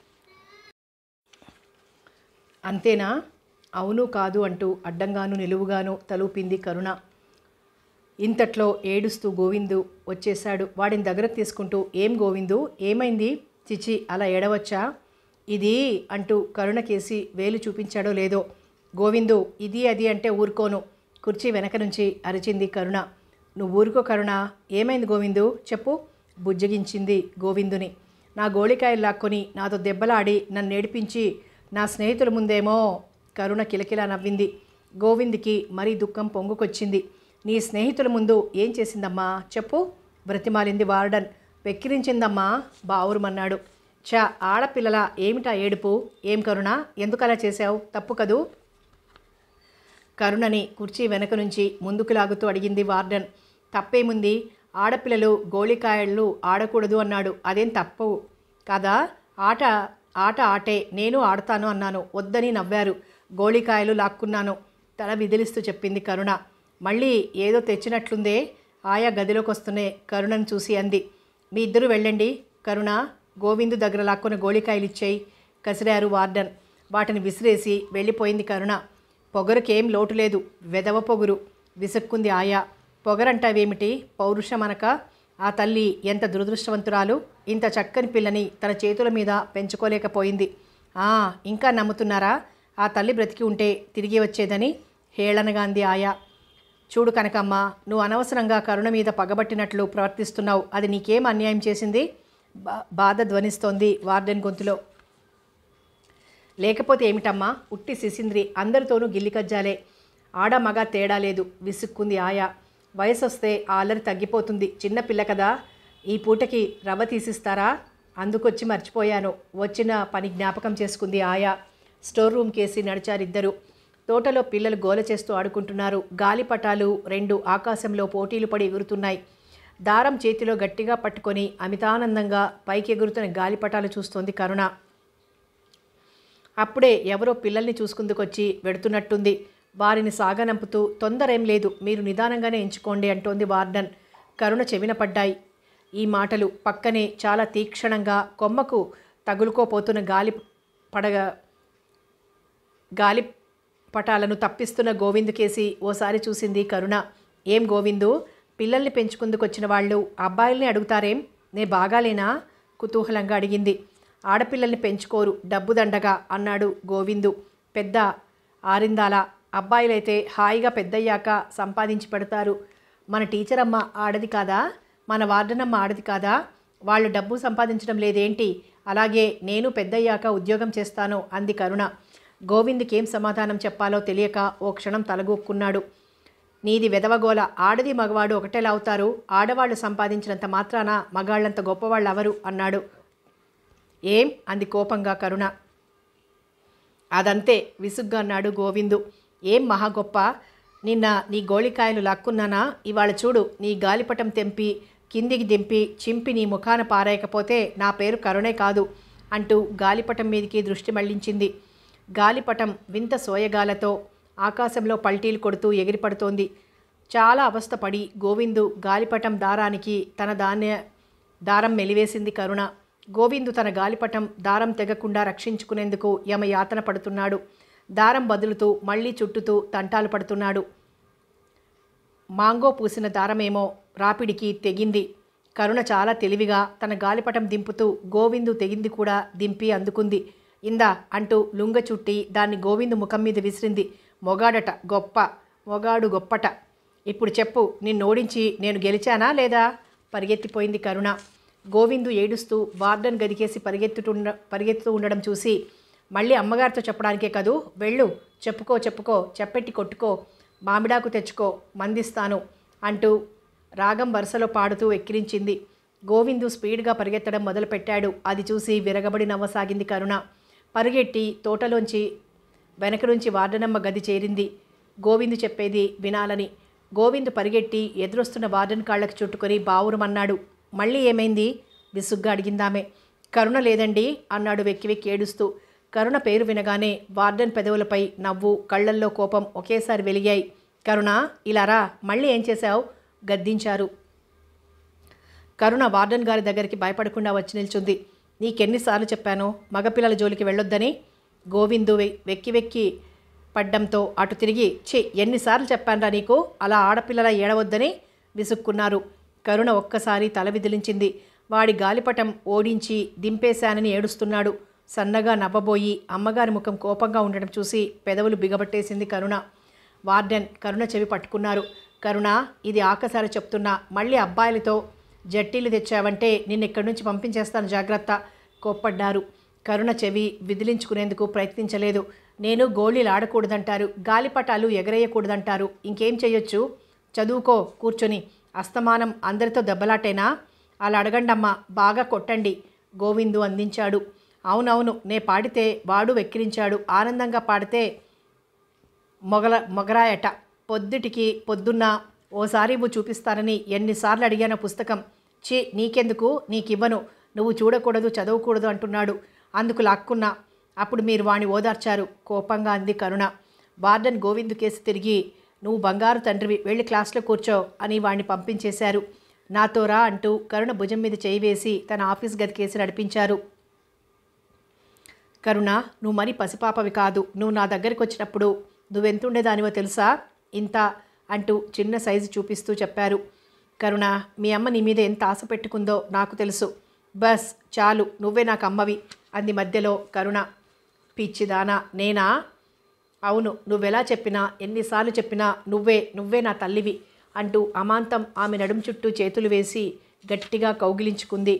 అంతేనా అవును కాదు అంటూ అడ్డంగాను నిలువుగాను తలూపింది కరుణ ఇంతట్లో ఏడుస్తూ గోవిందు వచ్చేశాడు వాడిని దగ్గరకు తీసుకుంటూ ఏం గోవిందు ఏమైంది చిచి అలా ఏడవచ్చా ఇది అంటూ కరుణకేసి వేలు చూపించాడో లేదో గోవిందు ఇది అది అంటే ఊరుకోను కుర్చీ వెనక నుంచి అరిచింది కరుణ నువ్వు ఊరుకో కరుణ ఏమైంది గోవిందు చెప్పు బుజ్జగించింది గోవిందుని నా గోళికాయలు లాక్కొని నాతో దెబ్బలాడి నన్ను ఏడిపించి నా స్నేహితుల ముందేమో కరుణ కిలకిలా నవ్వింది గోవింద్కి మరీ దుఃఖం పొంగుకొచ్చింది నీ స్నేహితుల ముందు ఏం చేసిందమ్మా చెప్పు బ్రతిమాలింది వార్డన్ వెక్కిరించిందమ్మా బావురుమన్నాడు చా ఆడపిల్లల ఏమిటా ఏడుపు ఏం కరుణ ఎందుకు అలా చేశావు తప్పు కదూ కరుణని కుర్చీ వెనక నుంచి ముందుకు లాగుతూ అడిగింది వార్డెన్ తప్పేముంది ఆడపిల్లలు గోళికాయళ్ళు ఆడకూడదు అన్నాడు అదేం తప్పు కాదా ఆట ఆట ఆటే నేను ఆడతాను అన్నాను వద్దని నవ్వారు గోళికాయలు లాక్కున్నాను తల విదిలిస్తూ చెప్పింది కరుణ మళ్ళీ ఏదో తెచ్చినట్లుందే ఆయా గదిలోకి వస్తూనే కరుణను చూసి అంది మీ ఇద్దరు వెళ్ళండి కరుణ గోవిందు దగ్గర లాక్కున్న గోళికాయలు ఇచ్చేయి కసిరారు వార్డన్ వాటిని విసిరేసి వెళ్ళిపోయింది కరుణ పొగరుకేం లోటు లేదు వెదవ పొగురు విసుక్కుంది ఆయా పొగరంటావేమిటి పౌరుషమనక ఆ తల్లి ఎంత దురదృష్టవంతురాలు ఇంత చక్కని పిల్లని తన చేతుల మీద పెంచుకోలేకపోయింది ఆ ఇంకా నమ్ముతున్నారా ఆ తల్లి బ్రతికి ఉంటే తిరిగి వచ్చేదని హేళనగా అంది ఆయా చూడు కనకమ్మ నువ్వు అనవసరంగా కరుణ మీద పగబట్టినట్లు ప్రవర్తిస్తున్నావు అది నీకేం అన్యాయం చేసింది బా బాధ ధ్వనిస్తోంది వార్డెన్ గొంతులో లేకపోతే ఏమిటమ్మా ఉట్టి సిసింద్రి అందరితోనూ గిల్లికజ్జాలే ఆడ మగ తేడా లేదు విసుక్కుంది ఆయా వయసు వస్తే ఆ అల్లరి తగ్గిపోతుంది చిన్నపిల్ల కదా ఈ పూటకి రవ్వ తీసిస్తారా అందుకొచ్చి మర్చిపోయాను వచ్చిన పని జ్ఞాపకం చేసుకుంది ఆయా స్టోర్ రూమ్ కేసి నడిచారిద్దరు తోటలో పిల్లలు గోల చేస్తూ ఆడుకుంటున్నారు గాలిపటాలు రెండు ఆకాశంలో పోటీలు పడి ఎగురుతున్నాయి దారం చేతిలో గట్టిగా పట్టుకొని అమితానందంగా పైకి ఎగురుతున్న గాలిపటాలు చూస్తోంది కరుణ అప్పుడే ఎవరో పిల్లల్ని చూసుకుందుకొచ్చి వెడుతున్నట్టుంది వారిని సాగనంపుతూ తొందర ఏం లేదు మీరు నిదానంగానే ఎంచుకోండి అంటోంది వార్డన్ కరుణ చెవిన పడ్డాయి ఈ మాటలు పక్కనే చాలా తీక్షణంగా కొమ్మకు తగులుకోపోతున్న గాలి పడగ గాలి పటాలను తప్పిస్తున్న గోవిందు కేసి ఓసారి చూసింది కరుణ ఏం గోవిందు పిల్లల్ని పెంచుకుందుకొచ్చిన వాళ్ళు అబ్బాయిల్ని అడుగుతారేం నే బాగాలేనా కుతూహలంగా అడిగింది ఆడపిల్లల్ని పెంచుకోరు డబ్బు దండగా అన్నాడు గోవిందు పెద్ద ఆరిందాల అబ్బాయిలైతే హాయిగా పెద్దయ్యాక సంపాదించి పెడతారు మన టీచర్ అమ్మ ఆడది కాదా మన వార్డనమ్మ ఆడది కాదా వాళ్ళు డబ్బు సంపాదించడం లేదేంటి అలాగే నేను పెద్దయ్యాక ఉద్యోగం చేస్తాను అంది కరుణ గోవింద్కి ఏం సమాధానం చెప్పాలో తెలియక ఓ క్షణం తలగొక్కున్నాడు నీది వెదవగోల ఆడది మగవాడు ఒకటేలా అవుతారు ఆడవాళ్ళు సంపాదించినంత మాత్రాన మగాళ్ళంత గొప్పవాళ్ళు అవరు అన్నాడు ఏం అంది కోపంగా కరుణ అదంతే విసుగ్గా అన్నాడు గోవిందు ఏం మహా గొప్ప నిన్న నీ గోళికాయలు లాక్కున్నానా ఇవాళ చూడు నీ గాలిపటం తెంపి కిందికి దింపి చింపి నీ ముఖాన పారేయకపోతే నా పేరు కరుణే కాదు అంటూ గాలిపటం మీదికి దృష్టి మళ్లించింది గాలిపటం వింత సోయగాలతో ఆకాశంలో పల్టీలు కొడుతూ ఎగిరిపడుతోంది చాలా అవస్థపడి గోవిందు గాలిపటం దారానికి తన ధాన్య దారం మెలివేసింది కరుణ గోవిందు తన గాలిపటం దారం తెగకుండా రక్షించుకునేందుకు యమ యాతన పడుతున్నాడు దారం బదులుతూ మళ్ళీ చుట్టుతూ తంటాలు పడుతున్నాడు మాంగో పూసిన దారమేమో రాపిడికి తెగింది కరుణ చాలా తెలివిగా తన గాలిపటం దింపుతూ గోవిందు తెగింది కూడా దింపి అందుకుంది ఇందా అంటూ లుంగ చుట్టి దాన్ని గోవిందు ముఖం మీద విసిరింది మొగాడట గొప్ప మొగాడు గొప్పట ఇప్పుడు చెప్పు నిన్ను ఓడించి నేను గెలిచానా లేదా పరిగెత్తిపోయింది కరుణ గోవిందు ఏడుస్తూ వార్డన్ గదికేసి పరిగెత్తుతుండ పరిగెత్తుతూ ఉండడం చూసి మళ్ళీ అమ్మగారితో చెప్పడానికే కదూ వెళ్ళు చెప్పుకో చెప్పుకో చెప్పెట్టి కొట్టుకో మామిడాకు తెచ్చుకో మందిస్తాను అంటూ రాగం వరుసలో పాడుతూ ఎక్కిరించింది గోవిందు స్పీడ్గా పరిగెత్తడం మొదలుపెట్టాడు అది చూసి విరగబడి నవ్వసాగింది కరుణ పరిగెట్టి తోటలోంచి వెనక నుంచి వార్డనమ్మ గది చేరింది గోవిందు చెప్పేది వినాలని గోవిందు పరిగెట్టి ఎదురొస్తున్న వార్డన్ కాళ్ళకి చుట్టుకొని బావురమన్నాడు మళ్ళీ ఏమైంది విసుగ్గా అడిగిందామె కరుణ లేదండి అన్నాడు వెక్కి వెక్కి ఏడుస్తూ కరుణ పేరు వినగానే వార్డన్ పెదవులపై నవ్వు కళ్ళల్లో కోపం ఒకేసారి వెలిగాయి కరుణ ఇలా రా మళ్ళీ ఏం చేశావు గద్దించారు కరుణ వార్డెన్ గారి దగ్గరికి భయపడకుండా వచ్చి నిల్చుంది నీకెన్నిసార్లు చెప్పాను మగపిల్లల జోలికి వెళ్ళొద్దని గోవిందు వె- వెక్కి వెక్కి పడ్డంతో అటు తిరిగి ఛీ ఎన్నిసార్లు చెప్పానురా నీకు అలా ఆడపిల్లల ఏడవద్దని విసుక్కున్నారు కరుణ ఒక్కసారి తల విదిలించింది వాడి గాలిపటం ఓడించి దింపేశానని ఏడుస్తున్నాడు సన్నగా నవ్వబోయి అమ్మగారి ముఖం కోపంగా ఉండడం చూసి పెదవులు బిగబట్టేసింది కరుణ వార్డెన్ కరుణ చెవి పట్టుకున్నారు కరుణ ఇది ఆకసారి చెప్తున్నా మళ్ళీ అబ్బాయిలతో జట్టీలు తెచ్చావంటే నిన్ను ఇక్కడి నుంచి పంపించేస్తాను జాగ్రత్త కోప్పడ్డారు కరుణ చెవి విదిలించుకునేందుకు ప్రయత్నించలేదు నేను గోళీలు ఆడకూడదంటారు గాలిపటాలు ఎగరేయకూడదంటారు ఇంకేం చెయ్యొచ్చు చదువుకో కూర్చొని అస్తమానం అందరితో దెబ్బలాటేనా అలా అడగండమ్మా బాగా కొట్టండి గోవిందు అందించాడు అవునవును నే పాడితే వాడు వెక్కిరించాడు ఆనందంగా పాడితే మొగల మొగరాయట పొద్దుటికి పొద్దున్న ఓసారి నువ్వు చూపిస్తానని ఎన్నిసార్లు అడిగానో పుస్తకం ఛీ నీకెందుకు నీకివ్వను నువ్వు చూడకూడదు చదవకూడదు అంటున్నాడు అందుకు లాక్కున్నా అప్పుడు మీరు వాణ్ణి ఓదార్చారు కోపంగా అంది కరుణ వార్డెన్ గోవిందు కేసు తిరిగి నువ్వు బంగారు తండ్రివి వెళ్ళి క్లాస్లో కూర్చో అని వాణ్ణి పంపించేశారు నాతో రా అంటూ కరుణ భుజం మీద చేయి వేసి తన ఆఫీస్ గది కేసు నడిపించారు కరుణ నువ్వు మరి పసిపాపవి కాదు నువ్వు నా దగ్గరికి వచ్చినప్పుడు నువ్వెంతుండేదానివో తెలుసా ఇంత అంటూ చిన్న సైజు చూపిస్తూ చెప్పారు కరుణ మీ అమ్మ నీ మీద ఎంత ఆశ పెట్టుకుందో నాకు తెలుసు బస్ చాలు నువ్వే నాకు అమ్మవి అంది మధ్యలో కరుణ పిచ్చిదానా నేనా అవును నువ్వెలా చెప్పినా ఎన్నిసార్లు చెప్పినా నువ్వే నువ్వే నా తల్లివి అంటూ అమాంతం ఆమె నడుం చుట్టూ చేతులు వేసి గట్టిగా కౌగిలించుకుంది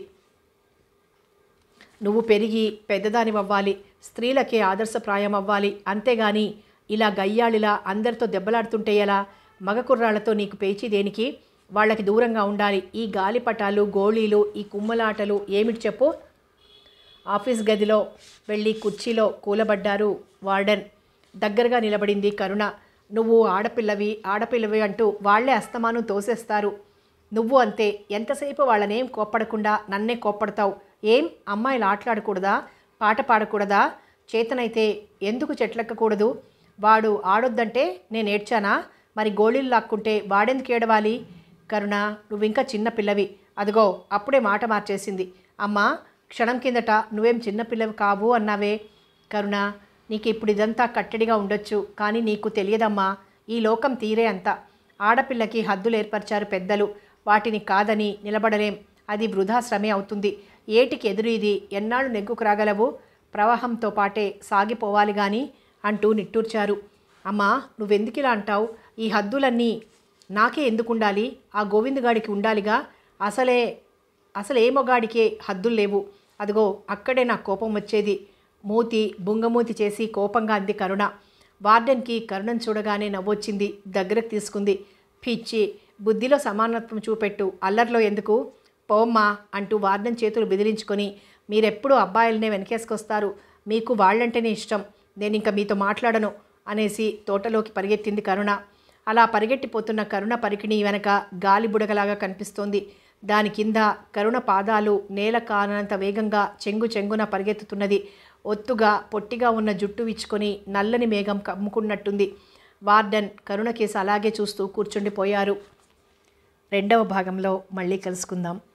నువ్వు పెరిగి పెద్దదానివవ్వాలి స్త్రీలకే ఆదర్శప్రాయం అవ్వాలి అంతేగాని ఇలా గయ్యాళిలా అందరితో దెబ్బలాడుతుంటే ఎలా మగ కుర్రాళ్లతో నీకు పేచి దేనికి వాళ్ళకి దూరంగా ఉండాలి ఈ గాలిపటాలు గోళీలు ఈ కుమ్మలాటలు ఏమిటి చెప్పు ఆఫీస్ గదిలో వెళ్ళి కుర్చీలో కూలబడ్డారు వార్డెన్ దగ్గరగా నిలబడింది కరుణ నువ్వు ఆడపిల్లవి ఆడపిల్లవి అంటూ వాళ్ళే అస్తమానం తోసేస్తారు నువ్వు అంతే ఎంతసేపు వాళ్ళనేం కోప్పడకుండా నన్నే కోప్పడతావు ఏం అమ్మాయిలు ఆటలాడకూడదా పాట పాడకూడదా చేతనైతే ఎందుకు చెట్లెక్కకూడదు వాడు ఆడొద్దంటే నేను ఏడ్చానా మరి గోళీలు లాక్కుంటే వాడెందుకు ఏడవాలి కరుణ నువ్వు ఇంకా చిన్న పిల్లవి అదిగో అప్పుడే మాట మార్చేసింది అమ్మా క్షణం కిందట నువ్వేం చిన్నపిల్లవి కావు అన్నావే కరుణ నీకు ఇప్పుడు ఇదంతా కట్టడిగా ఉండొచ్చు కానీ నీకు తెలియదమ్మా ఈ లోకం తీరే అంత ఆడపిల్లకి హద్దులు ఏర్పరిచారు పెద్దలు వాటిని కాదని నిలబడలేం అది వృధా శ్రమే అవుతుంది ఏటికి ఎదురు ఇది ఎన్నాళ్ళు నెగ్గుకు రాగలవు ప్రవాహంతో పాటే సాగిపోవాలి గాని అంటూ నిట్టూర్చారు అమ్మా నువ్వెందుకు ఇలా అంటావు ఈ హద్దులన్నీ నాకే ఎందుకు ఉండాలి ఆ గోవిందగాడికి ఉండాలిగా అసలే అసలు ఏ మొగాడికే హద్దులు లేవు అదిగో అక్కడే నాకు కోపం వచ్చేది మూతి బుంగమూతి చేసి కోపంగా అంది కరుణ వార్డెన్కి కరుణను చూడగానే నవ్వొచ్చింది దగ్గరకు తీసుకుంది పిచ్చి బుద్ధిలో సమానత్వం చూపెట్టు అల్లర్లో ఎందుకు పోమ్మా అంటూ వార్డెన్ చేతులు బెదిరించుకొని మీరెప్పుడు అబ్బాయిలనే వెనకేసుకొస్తారు మీకు వాళ్ళంటేనే ఇష్టం నేను ఇంకా మీతో మాట్లాడను అనేసి తోటలోకి పరిగెత్తింది కరుణ అలా పరిగెట్టిపోతున్న కరుణ పరికిణి వెనక గాలి బుడగలాగా కనిపిస్తోంది దాని కింద కరుణ పాదాలు నేల కానంత వేగంగా చెంగు చెంగున పరిగెత్తుతున్నది ఒత్తుగా పొట్టిగా ఉన్న జుట్టు విచ్చుకొని నల్లని మేఘం కమ్ముకున్నట్టుంది వార్డెన్ కరుణ కేసు అలాగే చూస్తూ కూర్చుండిపోయారు రెండవ భాగంలో మళ్ళీ కలుసుకుందాం